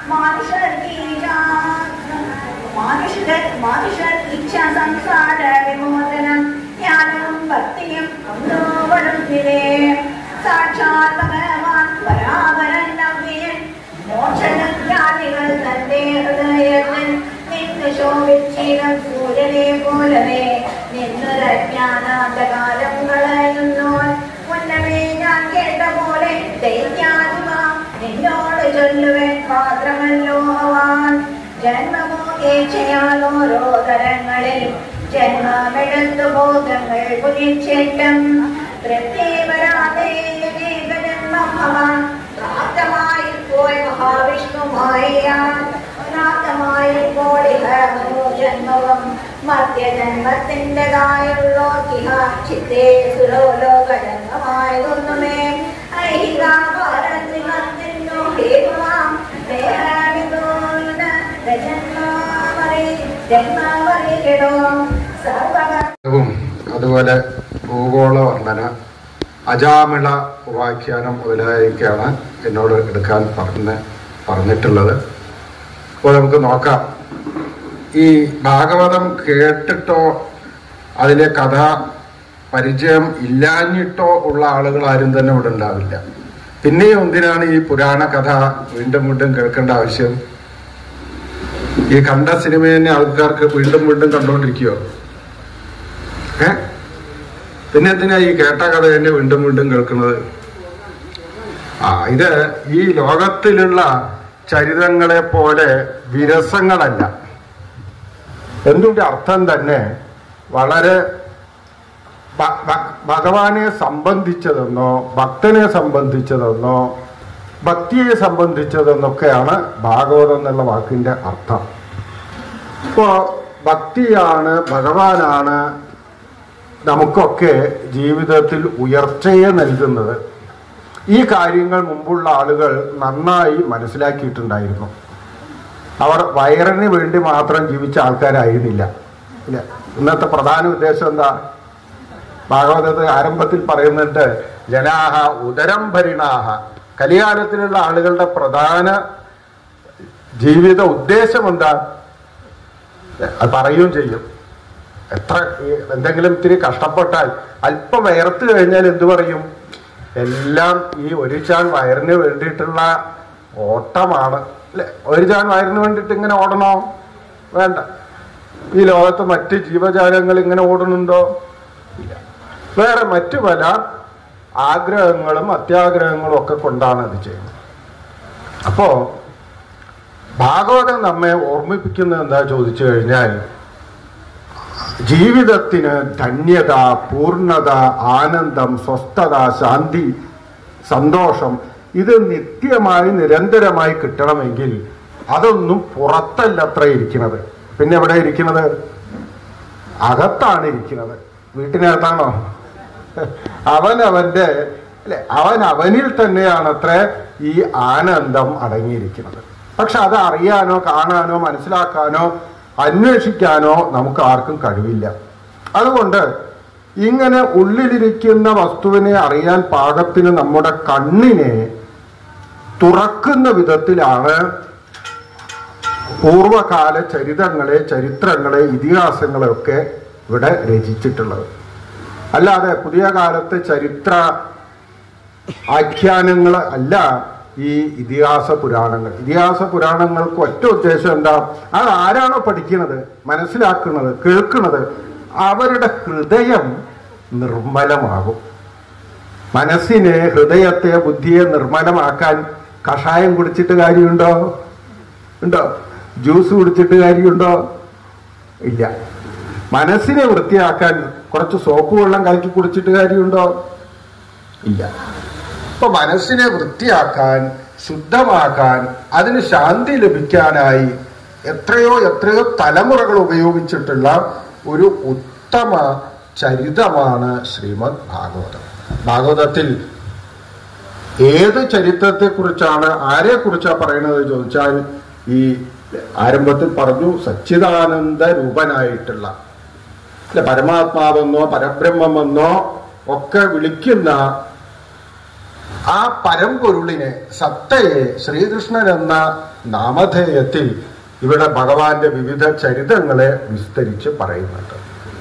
മാനുഷർ മാനുഷർ ഇച്ഛ സംസാര വിമോചനം ജ്ഞാനവും ഭക്തിയും ഒന്നോവളുത്തിരേ സാക്ഷാത് ഭഗവാൻ പരാപരൻ നവ്യൻ മോക്ഷജ്ഞാനികൾ തന്റെ ഹൃദയത്തിൽ നിന്ന നിറഞ്ഞു ശോഭിച്ചിടം സൂര്യനെ പോലവേ നിന്നൊരജ്ഞാനാന്തകാലം കളയുന്നു മുന്നമേ ഞാൻ കേട്ട പോലെ ദൈത്യാനുമ നിന്നോട് ചൊല്ലുവേൻ മാത്രമല്ലോ അവൻ ജന്മമോ ഏച്ചയാൽ ഓരോ തരങ്ങളിൽ ജന്മമെടുത്തു ഭോഗങ്ങൾ കുനിച്ചേറ്റം തൃപ്തിവരാതെ ജന്മം ഭവാൻ പ്രാപ്തമായി പോയ മഹാവിഷ്ണുമായ പ്രാപ്തമായി പോളിഹ ജന്മവും മധ്യജന്മത്തിൻ്റെതായുള്ള ചിത്തേ സുരോലോകജന്മമായതൊന്നുമേ ഐഹികാഭാരത്തിനു ഹേതുവാം ജന്മാവറി ജന്മാവറിയിടോ സർവക വും അതുപോലെ ഭൂഗോള വർണ്ണന അജാമിള ഉപാഖ്യാനം മുതലായൊക്കെയാണ് എന്നോട് എടുക്കാൻ പറഞ്ഞ് പറഞ്ഞിട്ടുള്ളത് അപ്പോൾ നമുക്ക് നോക്കാം ഈ ഭാഗവതം കേട്ടിട്ടോ അതിലെ കഥ പരിചയം ഇല്ലാഞ്ഞിട്ടോ ഉള്ള ആളുകൾ ആരും തന്നെ ഇവിടെ ഉണ്ടാവില്ല പിന്നെയും എന്തിനാണ് ഈ പുരാണ കഥ വീണ്ടും വീണ്ടും കേൾക്കേണ്ട ആവശ്യം ഈ കണ്ട സിനിമ തന്നെ ആൾക്കാർക്ക് വീണ്ടും വീണ്ടും കണ്ടുകൊണ്ടിരിക്കുകയോ ഏ പിന്നെ എന്തിനാ ഈ കേട്ട കഥ തന്നെ വീണ്ടും വീണ്ടും കേൾക്കുന്നത് ആ ഇത് ഈ ലോകത്തിലുള്ള ചരിതങ്ങളെ പോലെ വിരസങ്ങളല്ല എന്തിന്റെ അർത്ഥം തന്നെ വളരെ ഭ- ഭ- ഭഗവാനെ സംബന്ധിച്ചതെന്നോ ഭക്തനെ സംബന്ധിച്ചതെന്നോ ഭക്തിയെ സംബന്ധിച്ചതെന്നൊക്കെയാണ് ഭാഗവതം എന്നുള്ള വാക്കിന്റെ അർത്ഥം ഇപ്പോ ഭക്തിയാണ് ഭഗവാനാണ് നമുക്കൊക്കെ ജീവിതത്തിൽ ഉയർച്ചയെ നൽകുന്നത് ഈ കാര്യങ്ങൾ മുമ്പുള്ള ആളുകൾ നന്നായി മനസ്സിലാക്കിയിട്ടുണ്ടായിരുന്നു അവർ വയറിന് വേണ്ടി മാത്രം ജീവിച്ച ആൾക്കാരായിരുന്നില്ല ഇല്ല ഇന്നത്തെ പ്രധാന ഉദ്ദേശം എന്താ ഭാഗവതത്തെ ആരംഭത്തിൽ പറയുന്നുണ്ട് ജനാഹ ഉദരം ഭരിണാഹ കലികാലത്തിലുള്ള ആളുകളുടെ പ്രധാന ജീവിത ഉദ്ദേശം എന്താ അത് പറയുകയും ചെയ്യും എത്ര ഈ എന്തെങ്കിലും ഇത്തിരി കഷ്ടപ്പെട്ടാൽ അല്പം വയർത്ത് കഴിഞ്ഞാൽ എന്തു പറയും എല്ലാം ഈ ഒരു ചാൻ വയറിന് വേണ്ടിയിട്ടുള്ള ഓട്ടമാണ് അല്ലെ ഒരു ചാൻ വയറിന് വേണ്ടിയിട്ട് ഇങ്ങനെ ഓടണോ വേണ്ട ഈ ലോകത്ത് മറ്റ് ജീവജാലങ്ങൾ ഇങ്ങനെ ഓടുന്നുണ്ടോ ഇല്ല വേറെ മറ്റു പല ആഗ്രഹങ്ങളും അത്യാഗ്രഹങ്ങളും ഒക്കെ കൊണ്ടാണ് ഇത് ചെയ്യുന്നത് അപ്പോ ഭാഗവതം നമ്മെ ഓർമ്മിപ്പിക്കുന്നത് എന്താ ചോദിച്ചു കഴിഞ്ഞാൽ ജീവിതത്തിന് ധന്യത പൂർണ്ണത ആനന്ദം സ്വസ്ഥത ശാന്തി സന്തോഷം ഇത് നിത്യമായി നിരന്തരമായി കിട്ടണമെങ്കിൽ അതൊന്നും പുറത്തല്ലത്ര ഇരിക്കുന്നത് പിന്നെ എവിടെ ഇരിക്കുന്നത് അകത്താണ് ഇരിക്കുന്നത് വീട്ടിനകത്താണോ അവൻ അവന്റെ അല്ലെ അവൻ അവനിൽ തന്നെയാണത്ര ഈ ആനന്ദം അടങ്ങിയിരിക്കുന്നത് പക്ഷെ അത് അറിയാനോ കാണാനോ മനസ്സിലാക്കാനോ അന്വേഷിക്കാനോ നമുക്ക് ആർക്കും കഴിവില്ല അതുകൊണ്ട് ഇങ്ങനെ ഉള്ളിലിരിക്കുന്ന വസ്തുവിനെ അറിയാൻ പാകത്തിന് നമ്മുടെ കണ്ണിനെ തുറക്കുന്ന വിധത്തിലാണ് പൂർവകാല ചരിതങ്ങളെ ചരിത്രങ്ങളെ ഇതിഹാസങ്ങളെ ഒക്കെ ഇവിടെ രചിച്ചിട്ടുള്ളത് അല്ലാതെ പുതിയ കാലത്തെ ചരിത്ര ആഖ്യാനങ്ങൾ അല്ല ഈ ഇതിഹാസ പുരാണങ്ങൾ ഇതിഹാസ പുരാണങ്ങൾക്ക് ഒറ്റ ഉദ്ദേശം എന്താ അത് ആരാണോ പഠിക്കുന്നത് മനസ്സിലാക്കുന്നത് കേൾക്കുന്നത് അവരുടെ ഹൃദയം നിർമ്മലമാകും മനസ്സിനെ ഹൃദയത്തെ ബുദ്ധിയെ നിർമ്മലമാക്കാൻ കഷായം കുടിച്ചിട്ട് കാര്യമുണ്ടോ ഉണ്ടോ ജ്യൂസ് കുടിച്ചിട്ട് കാര്യമുണ്ടോ ഇല്ല മനസ്സിനെ വൃത്തിയാക്കാൻ കുറച്ച് സോപ്പ് വെള്ളം കലക്കി കുടിച്ചിട്ട് കാര്യമുണ്ടോ ഇല്ല അപ്പൊ മനസ്സിനെ വൃത്തിയാക്കാൻ ശുദ്ധമാക്കാൻ അതിന് ശാന്തി ലഭിക്കാനായി എത്രയോ എത്രയോ തലമുറകൾ ഉപയോഗിച്ചിട്ടുള്ള ഒരു ഉത്തമ ചരിതമാണ് ശ്രീമദ് ഭാഗവതം ഭാഗവതത്തിൽ ഏത് ചരിത്രത്തെ കുറിച്ചാണ് ആരെ കുറിച്ചാണ് പറയുന്നത് ചോദിച്ചാൽ ഈ ആരംഭത്തിൽ പറഞ്ഞു സച്ചിദാനന്ദ രൂപനായിട്ടുള്ള അല്ലെ പരമാത്മാവെന്നോ പരബ്രഹ്മമെന്നോ ഒക്കെ വിളിക്കുന്ന ആ പരമ്പൊരുളിനെ സത്തയെ ശ്രീകൃഷ്ണൻ എന്ന നാമധേയത്തിൽ ഇവിടെ ഭഗവാന്റെ വിവിധ ചരിതങ്ങളെ വിസ്തരിച്ച് പറയുന്നുണ്ട്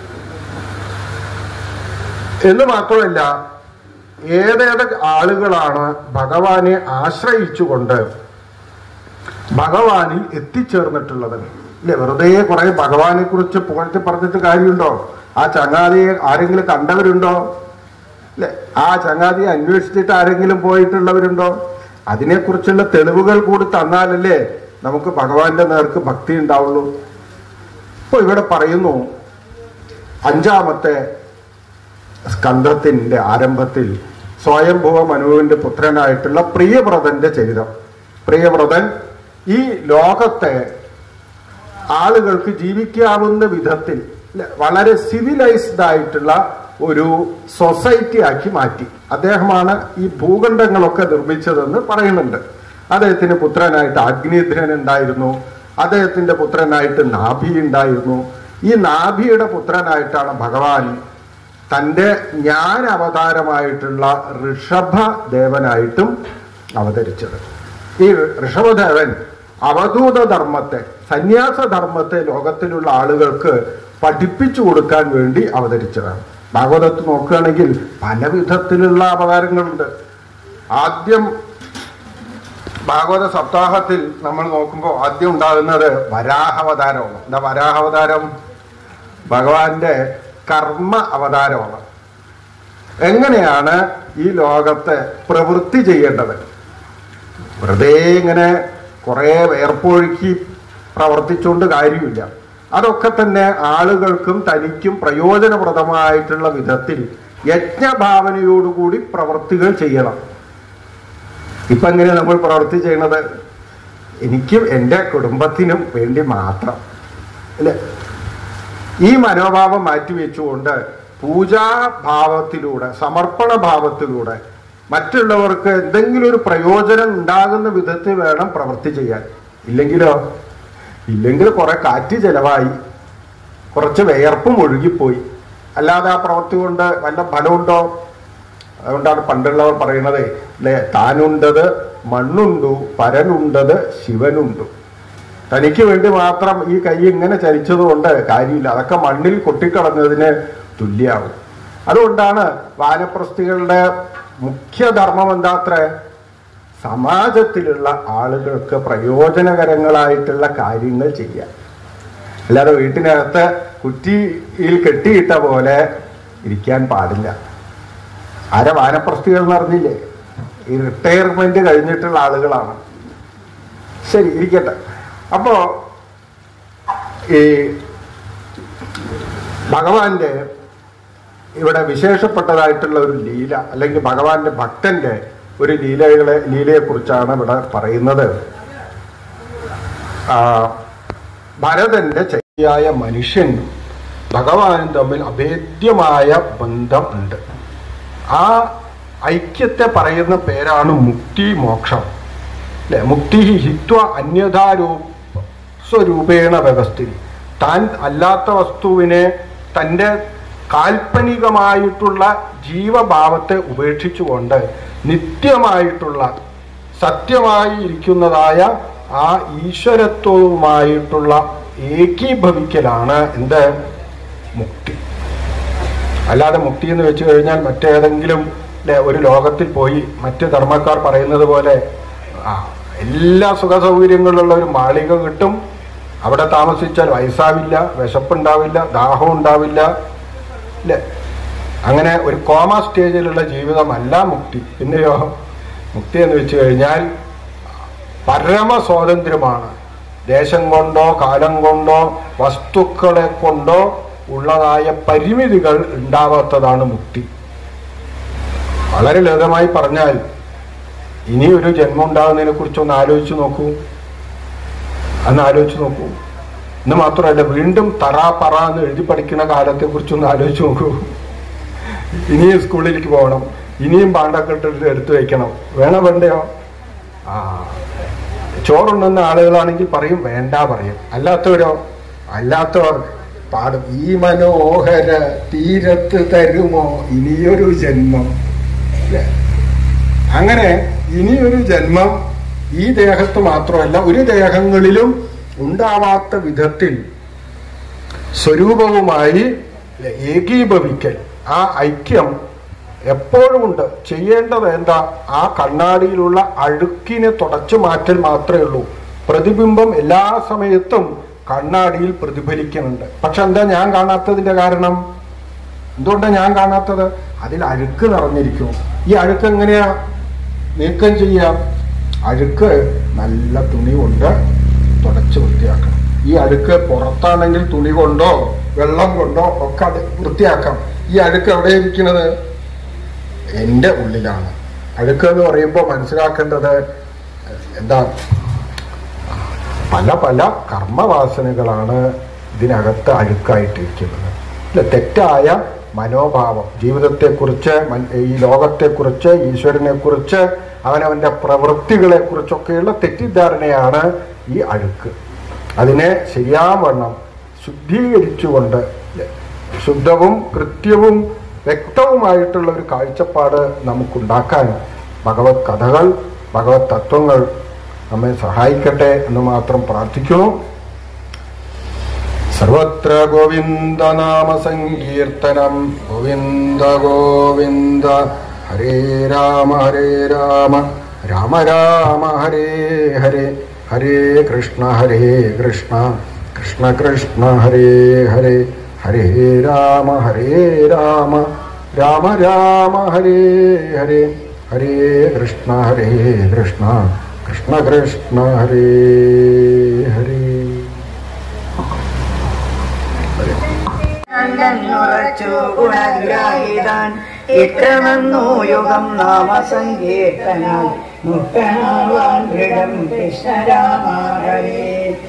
എന്ന് മാത്രമല്ല ഏതേത് ആളുകളാണ് ഭഗവാനെ ആശ്രയിച്ചുകൊണ്ട് ഭഗവാനിൽ എത്തിച്ചേർന്നിട്ടുള്ളത് ഇല്ലേ വെറുതെ കുറെ ഭഗവാനെ കുറിച്ച് പുകഴ്ത്തി പറഞ്ഞിട്ട് കാര്യമുണ്ടോ ആ ചങ്ങാതിയെ ആരെങ്കിലും കണ്ടവരുണ്ടോ അല്ലെ ആ ചങ്ങാതിയെ അന്വേഷിച്ചിട്ട് ആരെങ്കിലും പോയിട്ടുള്ളവരുണ്ടോ അതിനെക്കുറിച്ചുള്ള തെളിവുകൾ കൂടി തന്നാലല്ലേ നമുക്ക് ഭഗവാന്റെ നേർക്ക് ഭക്തി ഉണ്ടാവുള്ളൂ ഇപ്പൊ ഇവിടെ പറയുന്നു അഞ്ചാമത്തെ സ്കന്ധത്തിന്റെ ആരംഭത്തിൽ സ്വയംഭുവ മനുവിന്റെ പുത്രനായിട്ടുള്ള പ്രിയവ്രതന്റെ ചരിതം പ്രിയവ്രതൻ ഈ ലോകത്തെ ആളുകൾക്ക് ജീവിക്കാവുന്ന വിധത്തിൽ ല്ലെ, വളരെ സിവിലൈസ്ഡ് ആയിട്ടുള്ള ഒരു സൊസൈറ്റി ആക്കി മാറ്റി അദ്ദേഹമാണ് ഈ ഭൂഖണ്ഡങ്ങളൊക്കെ നിർമ്മിച്ചതെന്ന് പറയുന്നുണ്ട് അദ്ദേഹത്തിന് പുത്രനായിട്ട് അഗ്നിധ്രൻ ഉണ്ടായിരുന്നു അദ്ദേഹത്തിന്റെ പുത്രനായിട്ട് നാഭി ഉണ്ടായിരുന്നു ഈ നാഭിയുടെ പുത്രനായിട്ടാണ് ഭഗവാൻ തൻ്റെ ജ്ഞാന അവതാരമായിട്ടുള്ള ഋഷഭ ദേവനായിട്ടും അവതരിച്ചത് ഈ ഋഷഭദേവൻ അവധൂത ധർമ്മത്തെ സന്യാസ ധർമ്മത്തെ ലോകത്തിലുള്ള ആളുകൾക്ക് പഠിപ്പിച്ചു കൊടുക്കാൻ വേണ്ടി അവതരിച്ചതാണ് ഭാഗവതത്ത് നോക്കുകയാണെങ്കിൽ പല വിധത്തിലുള്ള അവതാരങ്ങളുണ്ട് ആദ്യം ഭാഗവത സപ്താഹത്തിൽ നമ്മൾ നോക്കുമ്പോൾ ആദ്യം ഉണ്ടാകുന്നത് വരാഹാവതാരമാണ് എന്താ വരാഹാവതാരം ഭഗവാന്റെ കർമ്മ അവതാരമാണ് എങ്ങനെയാണ് ഈ ലോകത്തെ പ്രവൃത്തി ചെയ്യേണ്ടത് വെറുതെ ഇങ്ങനെ കുറെ വേർപ്പൊഴുക്കി പ്രവർത്തിച്ചുകൊണ്ട് കാര്യമില്ല അതൊക്കെ തന്നെ ആളുകൾക്കും തനിക്കും പ്രയോജനപ്രദമായിട്ടുള്ള വിധത്തിൽ യജ്ഞഭാവനയോടുകൂടി പ്രവർത്തികൾ ചെയ്യണം ഇപ്പൊ എങ്ങനെയാ നമ്മൾ പ്രവൃത്തി ചെയ്യണത് എനിക്കും എൻ്റെ കുടുംബത്തിനും വേണ്ടി മാത്രം അല്ലേ ഈ മനോഭാവം മാറ്റിവെച്ചുകൊണ്ട് പൂജാഭാവത്തിലൂടെ സമർപ്പണ ഭാവത്തിലൂടെ മറ്റുള്ളവർക്ക് എന്തെങ്കിലും ഒരു പ്രയോജനം ഉണ്ടാകുന്ന വിധത്തിൽ വേണം പ്രവൃത്തി ചെയ്യാൻ ഇല്ലെങ്കിലോ ഇല്ലെങ്കിൽ കുറെ കാറ്റ് ചെലവായി കുറച്ച് വിയർപ്പും ഒഴുകിപ്പോയി അല്ലാതെ ആ പ്രവൃത്തി കൊണ്ട് വല്ല ഫലമുണ്ടോ അതുകൊണ്ടാണ് പണ്ടുള്ളവർ പറയുന്നത് അല്ലേ താനുണ്ടത് മണ്ണുണ്ടു പരനുണ്ടത് ശിവനുണ്ടു തനിക്ക് വേണ്ടി മാത്രം ഈ കൈ ഇങ്ങനെ ചലിച്ചതുകൊണ്ട് കാര്യമില്ല അതൊക്കെ മണ്ണിൽ കൊട്ടിക്കളഞ്ഞതിന് തുല്യാവും അതുകൊണ്ടാണ് വാനപ്രസ്ഥികളുടെ മുഖ്യധർമ്മം എന്താത്ര സമാജത്തിലുള്ള ആളുകൾക്ക് പ്രയോജനകരങ്ങളായിട്ടുള്ള കാര്യങ്ങൾ ചെയ്യാൻ അല്ലാതെ വീട്ടിനകത്ത് കുറ്റിയിൽ കെട്ടിയിട്ട പോലെ ഇരിക്കാൻ പാടില്ല ആര വാനപ്രസ്ഥികൾ എന്ന് പറഞ്ഞില്ലേ ഈ റിട്ടയർമെന്റ് കഴിഞ്ഞിട്ടുള്ള ആളുകളാണ് ശരി ഇരിക്കട്ടെ അപ്പോ ഈ ഭഗവാന്റെ ഇവിടെ വിശേഷപ്പെട്ടതായിട്ടുള്ള ഒരു ലീല അല്ലെങ്കിൽ ഭഗവാന്റെ ഭക്തന്റെ ഒരു ലീലകളെ ലീലയെ കുറിച്ചാണ് ഇവിടെ പറയുന്നത് ആ, ഭരതന്റെ ശരിയായ മനുഷ്യൻ ഭഗവാനും തമ്മിൽ അഭേദ്യമായ ബന്ധം ഉണ്ട് ആ ഐക്യത്തെ പറയുന്ന പേരാണ് മുക്തി മോക്ഷം അല്ലെ മുക്തി ഹിത്വ അന്യഥാരൂപ സ്വരൂപേണ വ്യവസ്ഥിതി താൻ അല്ലാത്ത വസ്തുവിനെ തൻ്റെ കാൽപ്പനികമായിട്ടുള്ള ജീവഭാവത്തെ ഉപേക്ഷിച്ചുകൊണ്ട് നിത്യമായിട്ടുള്ള സത്യമായി ഇരിക്കുന്നതായ ആ ഈശ്വരത്വവുമായിട്ടുള്ള ഏകീഭവിക്കലാണ് എന്ത് മുക്തി അല്ലാതെ മുക്തി എന്ന് വെച്ച് കഴിഞ്ഞാൽ മറ്റേതെങ്കിലും ലെ ഒരു ലോകത്തിൽ പോയി മറ്റ് ധർമ്മക്കാർ പറയുന്നത് പോലെ ആ എല്ലാ സുഖ സൗകര്യങ്ങളുള്ള ഒരു മാളിക കിട്ടും അവിടെ താമസിച്ചാൽ വയസ്സാവില്ല വിശപ്പുണ്ടാവില്ല ദാഹം ഉണ്ടാവില്ല അല്ലേ അങ്ങനെ ഒരു കോമ സ്റ്റേജിലുള്ള ജീവിതമല്ല മുക്തി പിന്നെയോ മുക്തി എന്ന് വെച്ച് കഴിഞ്ഞാൽ പരമ സ്വാതന്ത്ര്യമാണ് ദേശം കൊണ്ടോ കാലം കൊണ്ടോ വസ്തുക്കളെ കൊണ്ടോ ഉള്ളതായ പരിമിതികൾ ഉണ്ടാവാത്തതാണ് മുക്തി വളരെ ലളിതമായി പറഞ്ഞാൽ ഇനി ഒരു ജന്മം ഉണ്ടാകുന്നതിനെ കുറിച്ചൊന്ന് ആലോചിച്ച് നോക്കൂ അന്ന് ആലോചിച്ച് നോക്കൂ ഇന്ന് മാത്രമല്ല വീണ്ടും തറ പറ എന്ന് എഴുതി പഠിക്കുന്ന കാലത്തെ കുറിച്ചൊന്ന് ആലോചിച്ച് നോക്കൂ ഇനിയും സ്കൂളിലേക്ക് പോകണം ഇനിയും പാണ്ടക്കെട്ടിട്ട് എടുത്തു വെക്കണം വേണോ വേണ്ടയോ ആ ചോറുണ്ടെന്ന ആളുകളാണെങ്കിൽ പറയും വേണ്ട പറയും അല്ലാത്തവരോ അല്ലാത്തവർ പാടും ഈ മനോഹര തീരത്ത് തരുമോ ഇനിയൊരു ജന്മം ഇല്ലേ? അങ്ങനെ ഇനിയൊരു ജന്മം ഈ ദേഹത്ത് മാത്രമല്ല ഒരു ദേഹങ്ങളിലും ഉണ്ടാവാത്ത വിധത്തിൽ സ്വരൂപവുമായി ഏകീഭവിക്കൽ ആ ഐക്യം എപ്പോഴും ഉണ്ട് ചെയ്യേണ്ടത് എന്താ ആ കണ്ണാടിയിലുള്ള അഴുക്കിനെ തുടച്ചു മാറ്റൽ മാത്രമേ ഉള്ളൂ പ്രതിബിംബം എല്ലാ സമയത്തും കണ്ണാടിയിൽ പ്രതിഫലിക്കുന്നുണ്ട് പക്ഷെ എന്താ ഞാൻ കാണാത്തതിന്റെ കാരണം എന്തുകൊണ്ടാണ് ഞാൻ കാണാത്തത് അതിൽ അഴുക്ക് നിറഞ്ഞിരിക്കും ഈ അഴുക്ക് എങ്ങനെയാ നീക്കം ചെയ്യാം അഴുക്ക് നല്ല തുണി കൊണ്ട് തുടച്ച് വൃത്തിയാക്കണം ഈ അഴുക്ക് പുറത്താണെങ്കിൽ തുണി കൊണ്ടോ വെള്ളം കൊണ്ടോ ഒക്കെ അത് വൃത്തിയാക്കാം ഈ അഴുക്ക് എവിടെ ഇരിക്കുന്നത് എൻ്റെ ഉള്ളിലാണ് അഴുക്ക് എന്ന് പറയുമ്പോൾ മനസ്സിലാക്കേണ്ടത് എന്താ പല പല കർമ്മവാസനകളാണ് ഇതിനകത്ത് അഴുക്കായിട്ടിരിക്കുന്നത് ഇല്ല തെറ്റായ മനോഭാവം ജീവിതത്തെക്കുറിച്ച് മൻ- ഈ ലോകത്തെക്കുറിച്ച് ഈശ്വരനെക്കുറിച്ച് അവനവൻ്റെ പ്രവൃത്തികളെക്കുറിച്ചൊക്കെയുള്ള തെറ്റിദ്ധാരണയാണ് ഈ അഴുക്ക് അതിനെ ശരിയാവണ്ണം ശുദ്ധീകരിച്ചുകൊണ്ട് ശുദ്ധവും കൃത്യവും വ്യക്തവുമായിട്ടുള്ള ഒരു കാഴ്ചപ്പാട് നമുക്കുണ്ടാക്കാൻ ഭഗവത് കഥകൾ ഭഗവത് തത്വങ്ങൾ നമ്മെ സഹായിക്കട്ടെ എന്ന് മാത്രം പ്രാർത്ഥിക്കുന്നു സർവത്ര ഗോവിന്ദനാമ സങ്കീർത്തനം ഗോവിന്ദ ഗോവിന്ദ ഹരേ രാമ ഹരേ രാമ രാമ രാമ ഹരേ ഹരേ ഹരേ കൃഷ്ണ ഹരേ കൃഷ്ണ കൃഷ്ണ കൃഷ്ണ ഹരേ ഹരേ ഹരേ രാമ ഹരേ രാമ രാമ രാമ ഹരേ ഹരേ ഹരേ കൃഷ്ണ ഹരേ കൃഷ്ണ കൃഷ്ണ കൃഷ്ണ ഹരേ ഹരേ കണ്ടെന്നുറച്ചു ഗുണഗ്രാഹിതാൻ ഇട്ടമെന്നു യുഗം നാമസങ്കീർത്തനാൽ മുക്തനാവാൻ ദൃഢം കൃഷ്ണരാമാരേ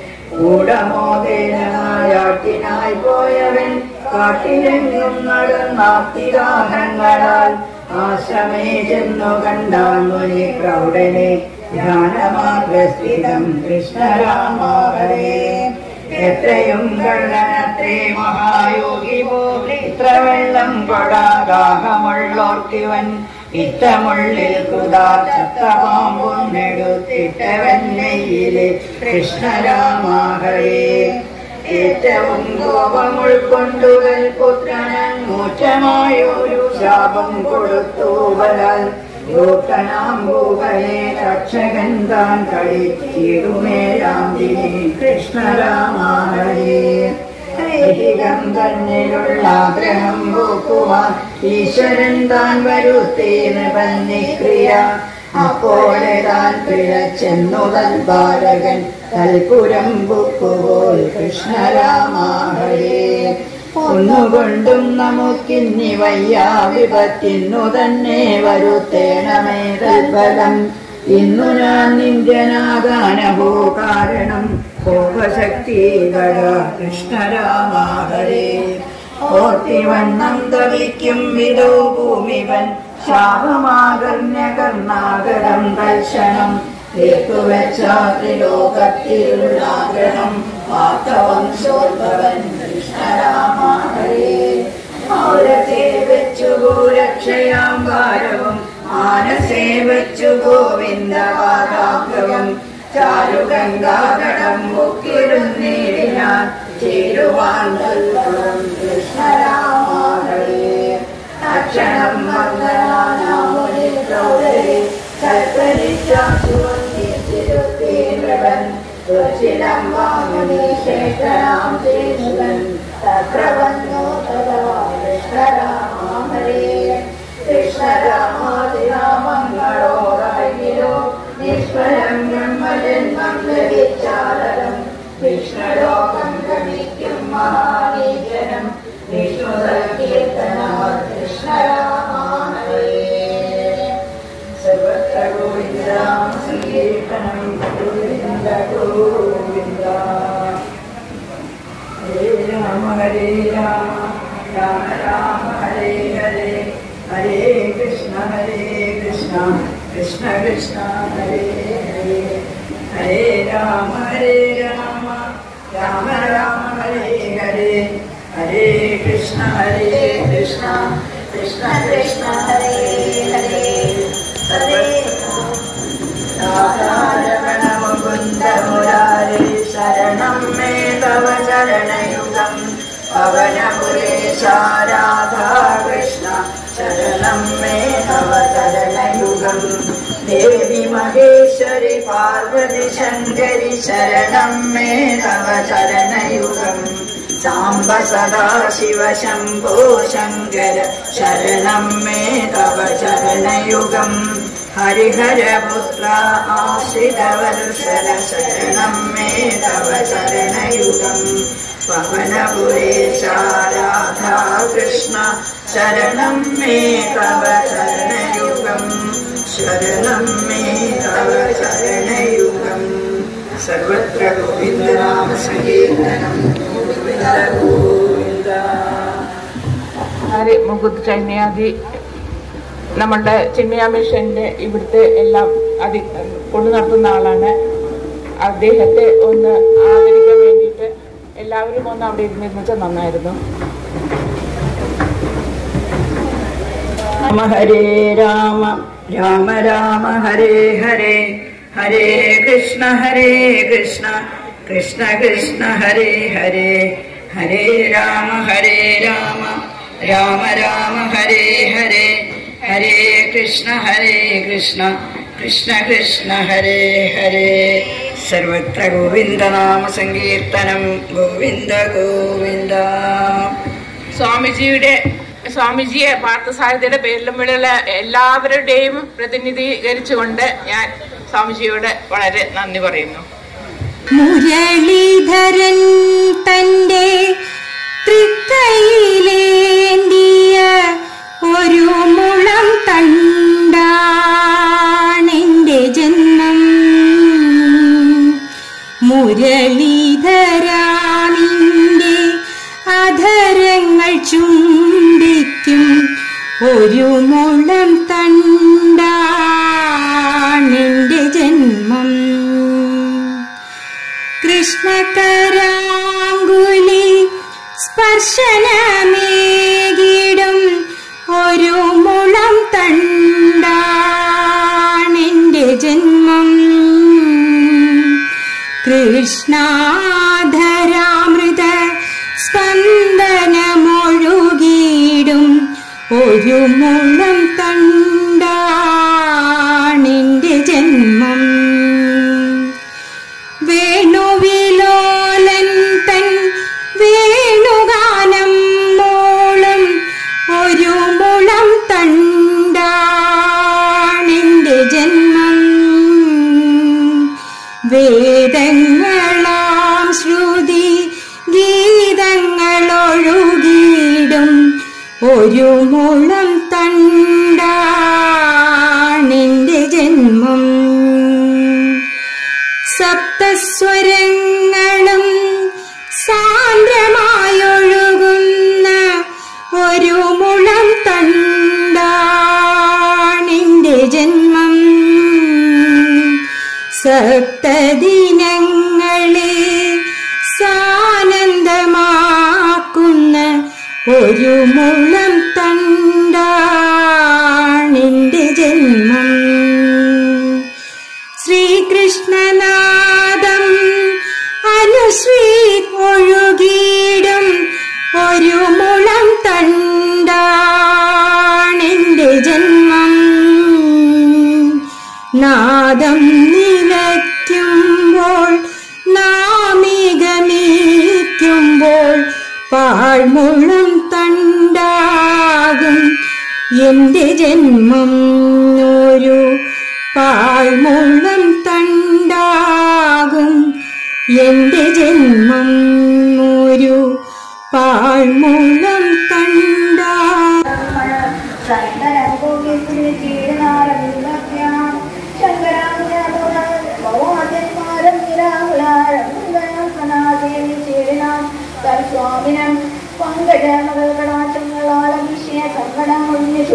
കൂടമോദേനായാട്ടിനായി പോയവൻ കാട്ടിലെങ്ങും നടന്നാപ്തിദാഹങ്ങളാൽ ആശ്രമേ ചെന്നു കണ്ടാൻ മുനി പ്രൗഢനെ ധ്യാനമാഗ്രസ്ഥിതം കൃഷ്ണരാമാരേ എത്രയും കള്ളനത്രേ മഹായോഗി പോലെ ഇത്ര വെള്ളം കൊടാകാഹമുള്ളോർക്കിവൻ ഇത്തമുള്ളിൽ കുതാ ചത്തപാമ്പുന്നെടുത്തിട്ടവൻ നെയ്യിലെ കൃഷ്ണരാമാഹരേ ഏറ്റവും കോപമുൾക്കൊണ്ടുവൽ പുത്രനൻ മൂച്ചമായൊരു ശാപം കൊടുത്തു ബലാൽ ൂട്ടനാംബുകളെ രക്ഷകൻ താൻ കളിച്ചിടുമേരാന്തിനെ കൃഷ്ണരാമാഹരേ ഐഹികം തന്നിലുള്ള ആഗ്രഹം പോക്കുവാൻ ഈശ്വരൻ താൻ വരുത്തേന് പന്നിക്രിയ അപ്പോലെ താൻ പിഴച്ചെന്നുതൽ ബാലകൻ കൽപുരം ബുക്കുപോൽ കൃഷ്ണരാമാഹരേ ഒന്നുകൊണ്ടും നമുക്കിന്നി വയ്യാ വിപത്തിന്നു തന്നെ വരുത്തേണമേ തൽഫലം ഇന്നു ഞാൻ നിന്ദ്യനാകാനഹോ കാരണം കോപശക്തി ഗട കൃഷ്ണരാമാഹരേ ഓർത്തിവണ്ണം തവിക്കും വിധോ ഭൂമിവൻ ശാപമാകർണ്യ കർണാകരം ദർശനം ത്രിലോകത്തിലുള്ള ആഗ്രഹം വാർത്തവംശോദ്ഭവൻ കൃഷ്ണരാമാഹരേ ഔരസേ വെച്ചു ഗോരക്ഷയാം ഭാരവും മാനസേ വെച്ചു ഗോവിന്ദവാരാഗ്രഹം ചാരുഗംഗാകടം മുക്കിടുന്നേടിനാൻ ചേരുവാൻ നൽകണം കൃഷ്ണരാമാഹരേ അക്ഷണം വന്ദനാനാമുനി പ്രൗഢരെ കൽപ്പരിച്ചാശുവൻ തുച്ചിലം വാമനി ശേഖരാം ശേഷുവൻ തത്ര വന്നോ തഥാ കൃഷ്ണരാമാഹരേ കൃഷ്ണരാമാതിരാമങ്ങളോടായിരോ നിഷ്ഫലം ബ്രഹ്മജന്മം ലഭിച്ചാലരം കൃഷ്ണലോകം ഗമിക്കും മഹാനീജനം വിഷ്ണു സങ്കീർത്തന കൃഷ്ണരാമാഹരേ സർവത്ര ഗോവിന്ദരാം സങ്കീർത്തനം ഗോവിന്ദ ഗോവിന്ദ ഹരേ രാമ ഹരേ രാമ രാമ രാമ ഹരേ ഹരേ ഹരേ കൃഷ്ണ ഹരേ കൃഷ്ണ കൃഷ്ണ കൃഷ്ണ ഹരേ ഹരേ ഹരേ രാമ ഹരേ രാമ രാമ രാമ ഹരേ ഹരേ ഹരേ കൃഷ്ണ ഹരേ കൃഷ്ണ കൃഷ്ണ കൃഷ്ണ ഹരേ ഹരേ ഹരേ മുകുന്ദമുരാരി ശരണം മേ തവ ചരണയുഗം പവനപുരേശാരാധാ കൃഷ്ണ ശരണം മേ തവ ചരണയുഗം ദേവി മഹേശ്വരി പാർവതി ശങ്കരി ശരണം മേ തവ ചരണയുഗം സാംബ സദാശിവ ശംഭോ ശങ്കര ശരണം മേ തവ ചരണയുഗം ഹരിഹരപുത്ര ആശ്രിതവത്സര ശരണം മേ തവ ചരണയുഗം പവനപുരേശ രാധാ കൃഷ്ണ ശരണം മേ തവ ചരണയുഗം ശരണം മേ തവ ചരണയുഗം സർവത്ര ഗോവിന്ദനാമ സങ്കീർത്തനം ഗോവിന്ദ ഗോവിന്ദ ഹരി മുകുദ് ചൈന്യാദി നമ്മളുടെ ചിന്മയ മിഷന്റെ ഇവിടുത്തെ എല്ലാം അതി കൊണ്ടു നടത്തുന്ന ആളാണ് അദ്ദേഹത്തെ ഒന്ന് ആദരിക്കാൻ വേണ്ടിയിട്ട് എല്ലാവരും ഒന്ന് അവിടെ ഇരുന്നിരുന്നത് നന്നായിരുന്നു രാമ ഹരേ രാമ രാമ രാമ ഹരേ ഹരേ ഹരേ കൃഷ്ണ ഹരേ കൃഷ്ണ കൃഷ്ണ കൃഷ്ണ ഹരേ ഹരേ ഹരേ രാമ ഹരേ രാമ രാമ രാമ ഹരേ ഹരേ ഹരേ കൃഷ്ണ ഹരേ കൃഷ്ണ കൃഷ്ണ കൃഷ്ണ ഹരേ ഹരേ സർവത്ര ഗോവിന്ദനാമ സങ്കീർത്തനം ഗോവിന്ദ ഗോവിന്ദ സ്വാമിജിയുടെ സ്വാമിജിയെ പാർത്ഥസാരഥിയുടെ പേരിലും വിളിയുള്ള എല്ലാവരുടെയും പ്രതിനിധീകരിച്ചുകൊണ്ട് ഞാൻ സ്വാമിജിയോട് വളരെ നന്ദി പറയുന്നു മുരളീധരൻ തന്റെ തൃക്കൈയിലേന്തിയ ഒരു മുളം തണ്ടാണെന്റെ ജന്മം മുരളീധരാനിന്റെ അധരങ്ങൾ ചുംബിക്കും ഒരു മുളം തണ്ടാണെന്റെ ജന്മം കൃഷ്ണകരാങ്കുലി സ്പർശനമേകിടും ഒരു മുളം തണ്ടാണെന്റെ ജന്മം കൃഷ്ണാധരാമൃത സ്പന്ദനമൊഴുകിയിടും ഒരു മുളം തണ്ടാണെന്റെ ജന്മം വേണുവിലോലൻ തൻ വേണുഗാനം മോളും ഒരു മുളം തണ്ടാണെന്റെ ജന്മം വേദങ്ങളാം ശ്രുതി ഗീതങ്ങളൊഴുകിയിടും ഒരു മുളം തണ്ടാണെന്റെ ജന്മം സപ്തസ്വരങ്ങളും സാന്ദ്രമായൊഴുകുന്ന ഒരു മുളം തണ്ടാണെന്റെ ജന്മം സപ്തദിനങ്ങളെ സാനന്ദമാക്കുന്ന ഒരു മുളം തണ്ടാണെന്റെ ജന്മം ശ്രീകൃഷ്ണനാദം അനുശ്രീ ഒഴുകിയിടും ഒരു മുളം തണ്ടാണെന്റെ ജന്മം നാദം നിലയ്ക്കുമ്പോൾ നാമികമീക്കുമ്പോൾ പാഴ്മുളം തണ്ടാകും എന്റെ ജന്മം ഒരു പാഴ്മുളം തണ്ടാകും എന്റെ ജന്മം ഒരു പാഴ്മുളം തണ്ടാകും സ്വാമിനം പങ്കജമകൾ കടാക്ഷങ്ങളാൽ അഭിഷയ സങ്കടം ഒഴിഞ്ഞു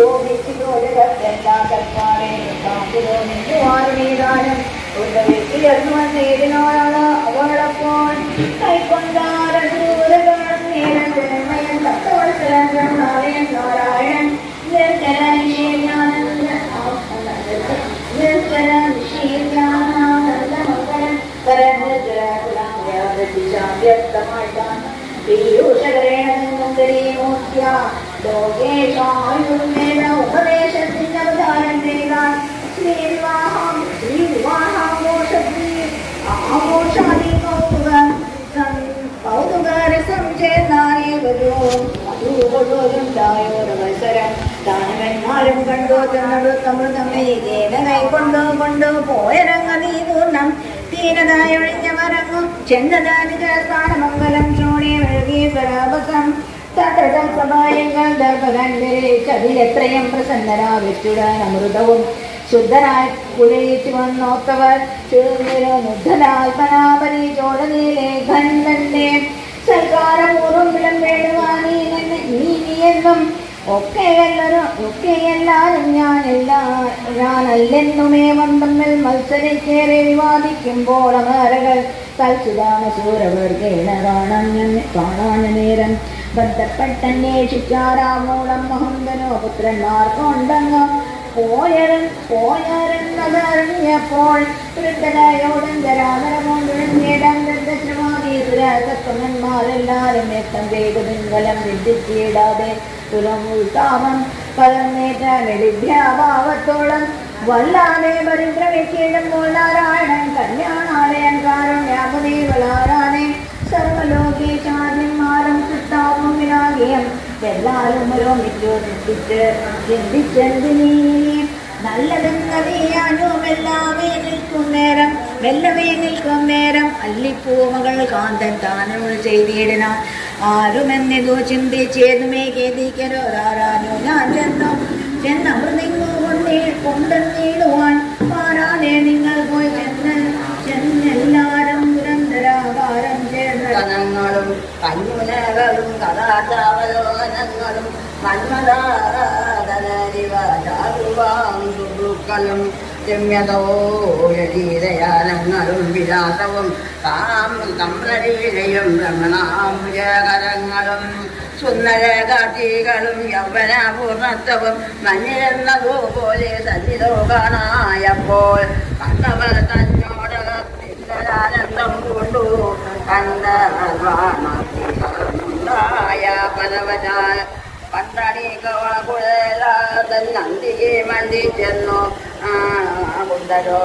ശോഭിച്ചിട്ടോരം ഒരു വ്യക്തിയർന്നു നേരിനോടാണ് അവളപ്പോൾ കൈക്കൊണ്ടാരൂരകാലം നേരം ജനമയൻ തത്വത്സരം നാരായണൻ നാരായണൻ നിർജന നിഷേധ്യാനന്ദ നിർജന നിഷേധ്യാനന്ദമകരൻ കരഞ്ഞമായിട്ടാണ് പീയൂഷകരേണ മുന്ദരീമൂർത്തിയ ലോകേശായുർവേദ ഉപദേശത്തിന്റെ അവതാരം ചെയ്താൽ ശ്രീ ഉണ്ടായോരു മത്സരം താനവന്മാരും കണ്ടു തന്നടു തമ്മിൽ തമ്മിൽ കൈ കൊണ്ടു കൊണ്ടു പോയരങ്ങതീ പൂർണ്ണം തീരതായൊഴിഞ്ഞ മറങ്ങും ചെന്നതാനിക സ്ഥാനമംഗലം ശ്രോണി മെഴുകി പരാപസം സഭായങ്ങൾ ദർഭകണ്ടരിച്ചതിലെത്രയും പ്രസന്നരാവിച്ചുടാൻ അമൃതവും ശുദ്ധനായി കുലയിച്ചു വന്നോത്തവർ മുഗ്ധനാത്മനാപരി ചോടനീലെ ഖണ്ഡന്റെ സൽക്കാരപൂർവം വിളമ്പേടുവാനീ നീ എന്നും ഒക്കെ എല്ലാരും ഒക്കെ എല്ലാരും ഞാനല്ല ഞാനല്ലെന്നുമേ വന്തമ്മിൽ മത്സരിക്കേറെ വിവാദിക്കുമ്പോൾ അമരകൾ തൽസുദാന സൂരവർഗേണ കാണാൻ കാണാൻ നേരം ബന്ധപ്പെട്ടന്വേഷിച്ചാരാമൂളം മഹന്തനോ പുത്രന്മാർക്കുണ്ടങ്ങ് പോയരൻ പോയരെന്നതറിഞ്ഞപ്പോൾ വൃദ്ധരായോടന്തരാതരമോണ്ടിടം വ്യക്തം ചെയ്തു പിൻകലം വിദ്യിച്ചിടാതെ തുലമുൾത്താമം പലന്നേറ്റ മെലിഭ്യാഭാവത്തോളം വല്ലാതെ പരിഭ്രമിച്ചിടുമ്പോൾ നാരായണൻ കല്യാണാലയൻ കാരുണ്യാപതി വളാരാണെ സർവലോകേശാദ്യന്മാരും സൃഷ്ടാവും വിനാകിയം എല്ലാവരും ഓരോമിച്ചു ചിന്തിച്ച് ചിന്തിച്ചെന്തിനീ നല്ലതെന്നറിയാനും എല്ലാമേ നിൽക്കും നേരം മെല്ലമേ നിൽക്കും നേരം അല്ലിപ്പൂമകൾ കാന്തൻ താനോട് ചെയ്തിടണം ആരുമെന്നിതു ചിന്തിച്ചേതുമേ കേതിക്കരോരാരാനോ ഞാൻ ചെന്നു ചെന്നമൃതിങ്ങു കൊണ്ടേ കൊണ്ടെന്നിടുവാൻ പാരാതെ നിങ്ങൾ പോയി ചെന്ന് ചെന്നെല്ലാരും പുരന്തരാകാരം ചേർന്ന് കനങ്ങളും കഞ്ഞുനകളും കഥാചാവലോകനങ്ങളും മന്മദാതനരിവാചാരുവാം രമ്യതോയതീരയാനങ്ങളും വിലാസവും താം കമ്രരീലയും രമണാംബുജകരങ്ങളും സുന്ദര കാട്ടികളും യൗവന പൂർണ്ണത്വവും മഞ്ഞിരുന്നതുപോലെ സന്നിധോ കാണായപ്പോൾ കണ്ടവർ തന്നോടകത്തില്ലാനന്ദം കൊണ്ടു കണ്ട ഉണ്ടായ പരവനായ പന്തണി കുഴലാതൻ നന്ദിയെ മണ്ടി ചെന്നു കുണ്ടരോ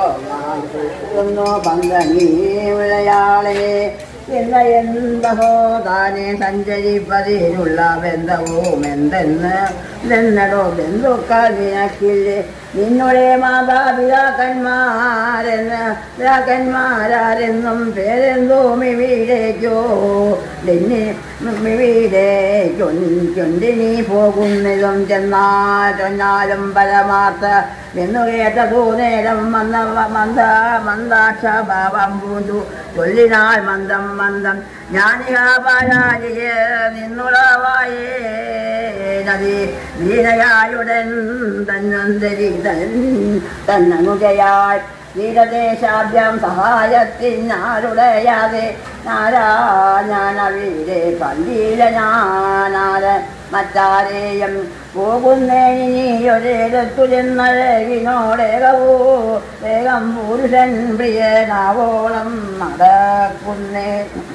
പന്തണി വിളയാളെ എന്ന എന്തഹോ താനെ സഞ്ചരിപ്പതിനുള്ള ബന്ധവും എന്തെന്ന് ഇതെന്നടോ ബന്ധുക്കൾ നിനക്കില്ലേ നിന്നുടെ മാതാപിതാക്കന്മാരെന്ന് പിതാക്കന്മാരാരെന്നും പേരെന്തോ മിവിടേക്കോ ഡെന്നി മിവിടേക്കൊണ്ടിനി പോകുന്നതും ചെന്നാൽ ചൊന്നാലും പരമാർത്ഥ എന്നു കേട്ടതു നേരം മന്ദ മന്ദ മന്ദാക്ഷ ഭാവം പൂണ്ടു ചൊല്ലിനാൾ മന്ദം മന്ദം ജ്ഞാനികാപാരാജിയ നിന്നുളവായേ നദി വീണയായുടൻ തന്നന്തരി തൻ തന്നനുജയായി വീരദേശാഭ്യം സഹായത്തിനാരുടയാതെ നാരാ ഞാനവിടെ കണ്ടീല ഞാനാര മറ്റാരെയും പോകുന്നേനി ഒരിടത്തു ചെന്നഴകിനോടേകവോ വേഗം പുരുഷൻ പ്രിയനാവോളം നടക്കുന്നേ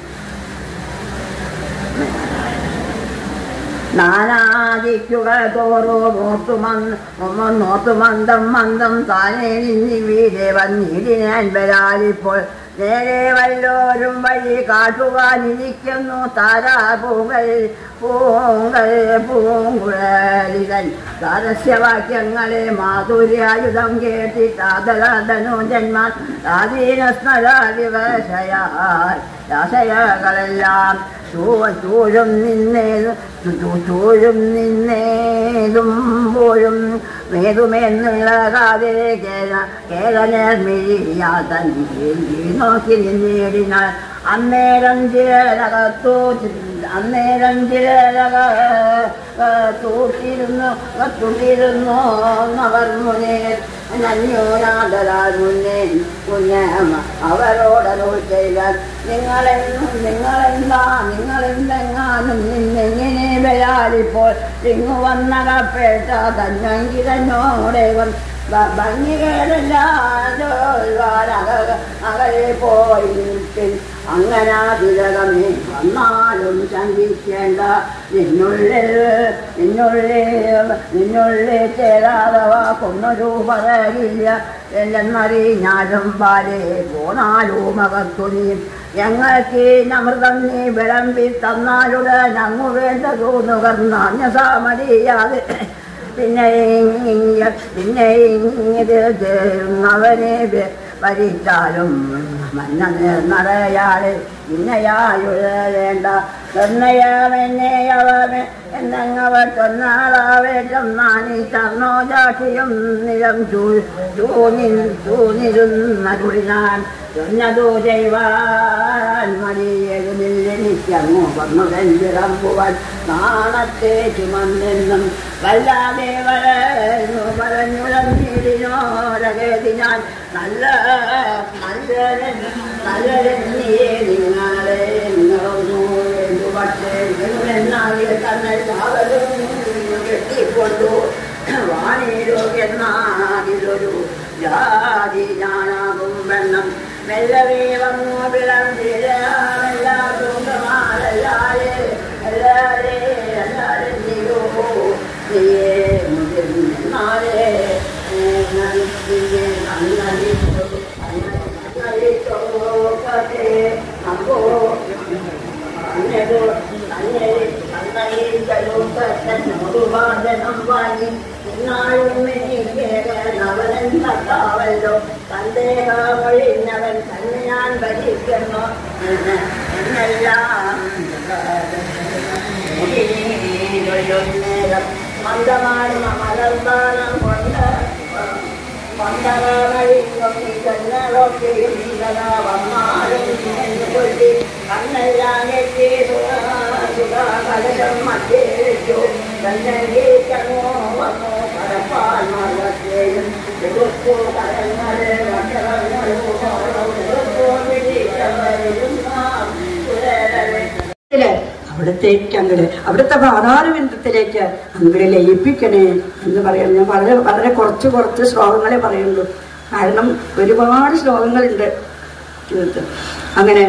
നാനാദിക്കുകൾ തോറോ നോത്തു നോത്തു മന്ദം മന്ദം താനേ നിന്നി വീടെ വന്നിടിനാൻ വരാലിപ്പോൾ നേരെ വല്ലോരും വഴി കാട്ടുവാനിരിക്കുന്നു താരാ പൂങ്കൾ പൂങ്കൾ പൂങ്കുഴലിതൻ താരസ്യവാക്യങ്ങളെ മാധുര്യായുധം കേട്ടിട്ടാതലധനുജന്മാർ സ്മരാദിവശയാൽ രാശയകളെല്ലാം ചൂഴും നിന്നേതും ചൂഴും നിന്നേതും പോഴും മേതുമെന്നുള്ള കാതിരെ കേര കേരളമിഴിയാ തന്നെ നോക്കി നിന്നിടിനാൽ അന്നേരം ചിലകത്തു അന്നേരം ചിലക തൂട്ടിരുന്നു കത്തുട്ടിരുന്നു അവർ മുന്നേ നന്യോരാതരാൽ മുന്നേ കുഞ്ഞമ്മ അവരോടൊരു ചെയ്താൽ നിങ്ങളെന്നും നിങ്ങളെന്താ നിങ്ങളെന്തെങ്ങാനും നിന്നെങ്ങനെ വരാലിപ്പോൾ ഇങ്ങു വന്നകപ്പേട്ട തന്നെങ്കിലന്നോടേവം ഭംഗികളെല്ലാം അകലെ പോയി നിൽപ്പിൽ അങ്ങനാതിരകമേ വന്നാലും ശങ്കിക്കേണ്ട നിന്നുള്ളിൽ നിന്നുള്ളിൽ നിന്നുള്ളിൽ ചേരാതെ വാക്കൊന്നൊരു പറയില്ല എല്ലെന്നറിഞ്ഞാലും പാലേ പോണാലും അകത്തുനി ഞങ്ങൾക്ക് അമൃതം നീ വിളമ്പി തന്നാലുടൻ അങ്ങു വേണ്ടതു നുകർന്നാഞ്ഞ സാമരിയാതെ പിന്നെ ഇങ്ങ- പിന്നെ ഇത് അവനെ ഭരിച്ചാലും മന്ന നിറയാതെ ഇന്നയായുഴേണ്ട നിർണയമെന്നെ അവന് എന്നങ്ങവർ ചൊന്നാളാവേറ്റം നാനി ചർണോ ജാക്ഷിയും നിലം ചൂനിൽ ചൂനിരുന്ന കുടിനാൻ ചൊന്നതു ചെയ്വാൻ മടിയെഴുന്നില്ലെനിക്കങ്ങു വന്നുടൻപിറമ്പുവാൻ നാണത്തെ ചുമന്നെന്നും വല്ലാതെ വളർന്നു പറഞ്ഞുഴന്നിടിനോരകേതി ഞാൻ നല്ല നല്ല നല്ലതെന്നിയേ നിങ്ങളെ നിങ്ങളൊന്നു എന്തു പക്ഷേ എന്നാകിയ തന്നെ സാവലും കെട്ടിക്കൊണ്ടു വാണിയിലൊരു ജാതി ഞാനാകും വെണ്ണം മെല്ലവേ വന്നു വിളമ്പില്ലാതെ എല്ലാരെ എല്ലാരെ നീയോ നീയേ മുതിർന്നാലേ നന്ദിയെ നന്നലിട്ടോ നന്നലിട്ടോ കഥേ അപ്പോ അന്നേരോ അന്നേരെ അന്നയിൽ കലോപനം വാങ്ങി ഇന്നാളും അവനൻ തക്കാവല്ലോ സന്ദേഹമൊഴിഞ്ഞവൻ തന്നെ ഞാൻ ഭരിക്കുന്നു എന്നെല്ലാം നേരം മന്ദമാടുന്ന മലർദാനം കൊണ്ട് കണ്ണെല്ലാം എത്തി കലകം മറ്റേറ്റു കണ്ണീക്കങ്ങോ വന്നു പരപ്പാൽ മലത്തേയും എതിർത്തു കരങ്ങളെ ത്തില് അവിടത്തേക്ക് അങ്ങട് അവിടുത്തെ പാതാരബിന്ദത്തിലേക്ക് അങ്ങട് ലയിപ്പിക്കണേ എന്ന് പറയാം ഞാൻ വളരെ വളരെ കുറച്ച് കുറച്ച് ശ്ലോകങ്ങളെ പറയുള്ളൂ കാരണം ഒരുപാട് ശ്ലോകങ്ങളുണ്ട് ഇതിനകത്ത് അങ്ങനെ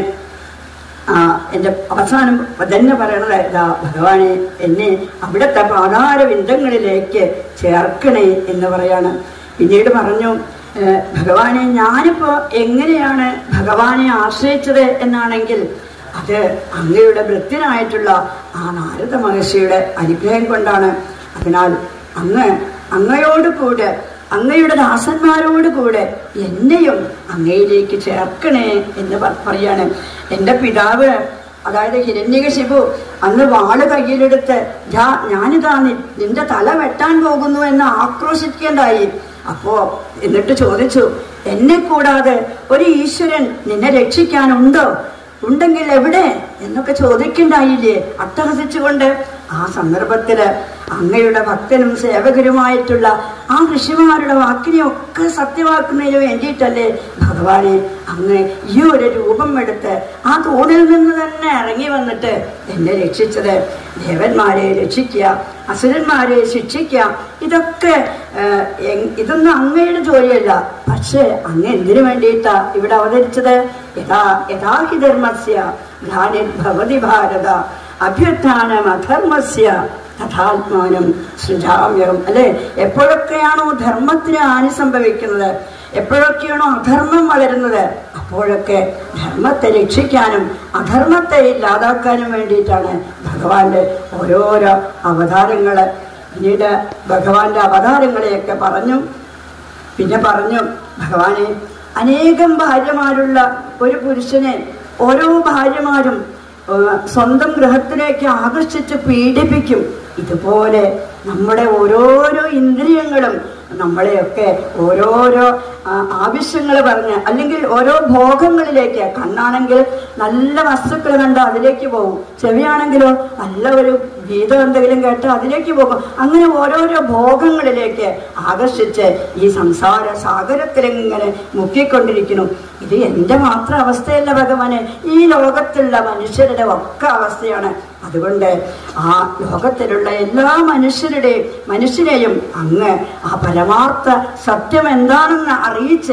ആ എൻ്റെ അവസാനം തന്നെ പറയണത് ഇതാ ഭഗവാനെ എന്നെ അവിടുത്തെ പാതാരബിന്ദങ്ങളിലേക്ക് ചേർക്കണേ എന്ന് പറയാണ് പിന്നീട് പറഞ്ഞു ഏഹ്, ഭഗവാനെ ഞാനിപ്പോ എങ്ങനെയാണ് ഭഗവാനെ ആശ്രയിച്ചത് എന്നാണെങ്കിൽ അത് അങ്ങയുടെ വൃത്തിനായിട്ടുള്ള ആ നാരദ മഹർഷിയുടെ അനുഗ്രഹം കൊണ്ടാണ് അതിനാൽ അങ്ങ് അങ്ങയോട് കൂടെ അങ്ങയുടെ ദാസന്മാരോട് കൂടെ എന്നെയും അങ്ങയിലേക്ക് ചേർക്കണേ എന്ന് പ- പറയാണ് എൻ്റെ പിതാവ് അതായത് ഹിരണ്യകശിപു അന്ന് വാള് കയ്യിലെടുത്ത് "ദാ, ഞാനിതാ നി- നിന്റെ തല വെട്ടാൻ പോകുന്നു എന്ന് ആക്രോശിക്കേണ്ടായി അപ്പോ എന്നിട്ട് ചോദിച്ചു എന്നെ കൂടാതെ ഒരു ഈശ്വരൻ നിന്നെ രക്ഷിക്കാനുണ്ടോ ഉണ്ടെങ്കിൽ എവിടെ എന്നൊക്കെ ചോദിക്കണ്ടായില്ലേ അട്ടഹസിച്ചുകൊണ്ട് ആ സന്ദർഭത്തില് അങ്ങയുടെ ഭക്തനും സേവകരുമായിട്ടുള്ള ആ ഋഷിമാരുടെ വാക്കിനെയൊക്കെ സത്യമാക്കുന്നതിന് വേണ്ടിയിട്ടല്ലേ ഭഗവാനെ അങ്ങ് ഈ ഒരു രൂപം എടുത്ത് ആ തൂണിൽ നിന്ന് തന്നെ ഇറങ്ങി വന്നിട്ട് എന്നെ രക്ഷിച്ചത് ദേവന്മാരെ രക്ഷിക്കുക അസുരന്മാരെ ശിക്ഷിക്കുക ഇതൊക്കെ ഏഹ്, എങ്- ഇതൊന്നും അങ്ങയുടെ ജോലിയല്ല പക്ഷേ അങ്ങ് എന്തിനു വേണ്ടിയിട്ടാ ഇവിടെ അവതരിച്ചത് യഥാ യഥാഹി ധർമ്മസ്യ ഗ്ലാനിർഭവതി ഭാരത അഭ്യുത്ഥാനം അധർമ്മസ്യ തഥാത്മാനം സൃജാമ്യകം അല്ലെ എപ്പോഴൊക്കെയാണോ ധർമ്മത്തിന് ഹാനി സംഭവിക്കുന്നത് എപ്പോഴൊക്കെയാണോ അധർമ്മം വളരുന്നത് അപ്പോഴൊക്കെ ധർമ്മത്തെ രക്ഷിക്കാനും അധർമ്മത്തെ ഇല്ലാതാക്കാനും വേണ്ടിയിട്ടാണ് ഭഗവാന്റെ ഓരോരോ അവതാരങ്ങള് പിന്നീട് ഭഗവാന്റെ അവതാരങ്ങളെയൊക്കെ പറഞ്ഞു പിന്നെ പറഞ്ഞു ഭഗവാനെ അനേകം ഭാര്യമാരുള്ള ഒരു പുരുഷനെ ഓരോ ഭാര്യമാരും ആ, സ്വന്തം ഗൃഹത്തിലേക്ക് ആകർഷിച്ച് പീഡിപ്പിക്കും ഇതുപോലെ നമ്മുടെ ഓരോരോ ഇന്ദ്രിയങ്ങളും നമ്മളെയൊക്കെ ഓരോരോ ആവശ്യങ്ങൾ പറഞ്ഞ് അല്ലെങ്കിൽ ഓരോ ഭോഗങ്ങളിലേക്ക് കണ്ണാണെങ്കിൽ നല്ല വസ്തുക്കൾ കണ്ട് അതിലേക്ക് പോകും ചെവിയാണെങ്കിലോ നല്ല ഒരു ഗീതം എന്തെങ്കിലും കേട്ട് അതിലേക്ക് പോകും അങ്ങനെ ഓരോരോ ഭോഗങ്ങളിലേക്ക് ആകർഷിച്ച് ഈ സംസാര സാഗരത്തിലിങ്ങനെ മുക്കിക്കൊണ്ടിരിക്കുന്നു ഇത് എൻ്റെ മാത്രം അവസ്ഥയല്ല ഭഗവാനെ ഈ ലോകത്തുള്ള മനുഷ്യരുടെ ഒക്കെ അവസ്ഥയാണ് അതുകൊണ്ട് ആ ലോകത്തിലുള്ള എല്ലാ മനുഷ്യരുടെയും മനുഷ്യരെയും അങ്ങ് ആ പരമാർത്ഥ സത്യം എന്താണെന്ന് അറിയിച്ച്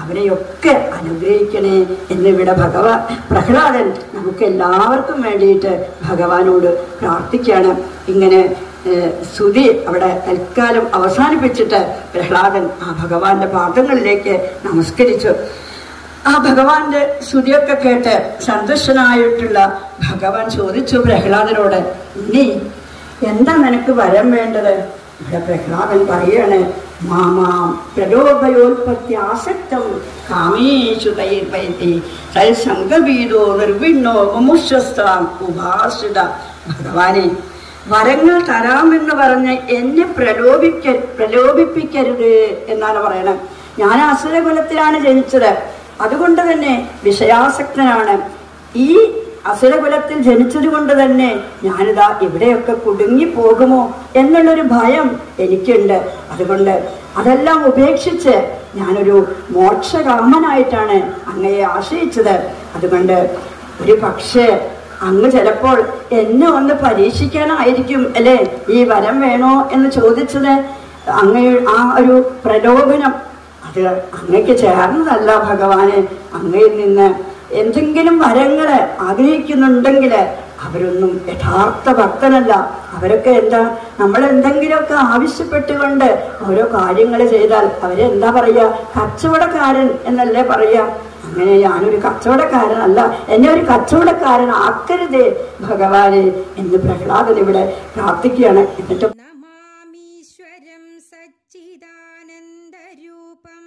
അവരെയൊക്കെ അനുഗ്രഹിക്കണേ എന്നിവിടെ ഭഗവാൻ പ്രഹ്ലാദൻ നമുക്ക് എല്ലാവർക്കും വേണ്ടിയിട്ട് ഭഗവാനോട് പ്രാർത്ഥിക്കുകയാണ് ഇങ്ങനെ ഏഹ്, സ്തുതി അവിടെ തൽക്കാലം അവസാനിപ്പിച്ചിട്ട് പ്രഹ്ലാദൻ ആ ഭഗവാന്റെ പാദങ്ങളിലേക്ക് നമസ്കരിച്ചു ആ ഭഗവാന്റെ സ്തുതിയൊക്കെ കേട്ട് സന്തുഷ്ടനായിട്ടുള്ള ഭഗവാൻ ചോദിച്ചു പ്രഹ്ലാദനോട് ഇനി എന്താ നിനക്ക് വരം വേണ്ടത് ഇവിടെ പ്രഹ്ലാദൻ പറയാണ് മാമാം പ്രലോഭയോത്പത്തി ആസക്തം കാമേഷു തൈർപൈതി തൽസങ്കൽപീതോ നിർവിണ്ണോ മുമുഷ്യസ്താം ഉപാസിത ഭഗവാനെ വരങ്ങൾ തരാമെന്ന് പറഞ്ഞ് എന്നെ പ്രലോഭിക്ക പ്രലോഭിപ്പിക്കരുത് എന്നാണ് പറയണത് ഞാൻ അസുരകുലത്തിലാണ് ജനിച്ചത് അതുകൊണ്ട് തന്നെ വിഷയാസക്തനാണ് ഈ അസുരകുലത്തിൽ ജനിച്ചത് കൊണ്ട് തന്നെ ഞാനിതാ ഇവിടെയൊക്കെ കുടുങ്ങി പോകുമോ എന്നുള്ളൊരു ഭയം എനിക്കുണ്ട് അതുകൊണ്ട് അതെല്ലാം ഉപേക്ഷിച്ച് ഞാനൊരു മോക്ഷകാമനായിട്ടാണ് അങ്ങയെ ആശ്രയിച്ചത് അതുകൊണ്ട് ഒരു പക്ഷേ അങ്ങ് ചിലപ്പോൾ എന്നെ ഒന്ന് പരീക്ഷിക്കാനായിരിക്കും അല്ലേ ഈ വരം വേണോ എന്ന് ചോദിച്ചത് അങ്ങ ആ ഒരു പ്രലോഭനം അത് അങ്ങയ്ക്ക് ചേർന്നതല്ല ഭഗവാന് അങ്ങയിൽ നിന്ന് എന്തെങ്കിലും വരങ്ങള് ആഗ്രഹിക്കുന്നുണ്ടെങ്കിൽ അവരൊന്നും യഥാർത്ഥ ഭക്തനല്ല അവരൊക്കെ എന്താ നമ്മൾ എന്തെങ്കിലുമൊക്കെ ആവശ്യപ്പെട്ടുകൊണ്ട് ഓരോ കാര്യങ്ങൾ ചെയ്താൽ അവരെന്താ പറയുക കച്ചവടക്കാരൻ എന്നല്ലേ പറയുക അങ്ങനെ ഞാനൊരു കച്ചവടക്കാരനല്ല എന്നെ ഒരു കച്ചവടക്കാരൻ ആക്കരുതേ ഭഗവാനെ എന്ന് പ്രഹ്ലാദൻ ഇവിടെ പ്രാർത്ഥിക്കുകയാണ് എന്നിട്ട് നമാമീശ്വരം സച്ചിദാനന്ദരൂപം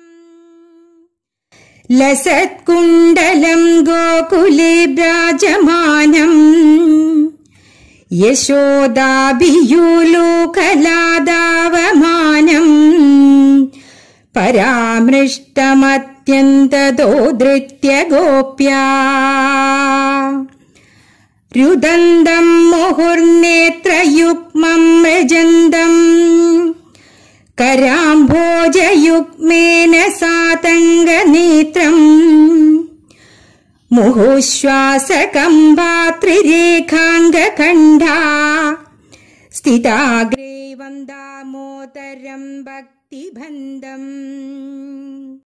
ലസത്കുണ്ടലം ഗോകുലേ വ്രാജമാനം യശോദാഭിയൂലോകലാദാവമാനം പരാമൃഷ്ടമത്യന്തദോധൃത്യ ഗോപ്യാ രുദന്തം മുഹുർനേത്രയുഗ്മം മൃജന്തം കരാംഭോജയുഗ്മേന സാതംഗനേത്രം മുഹുശ്വാസകമ്പാത്രിരേഖാംഗഖണ്ഡാ സ്ഥിതാഗ്രേ വന്ദാമോദരം ഭക്തിബന്ധം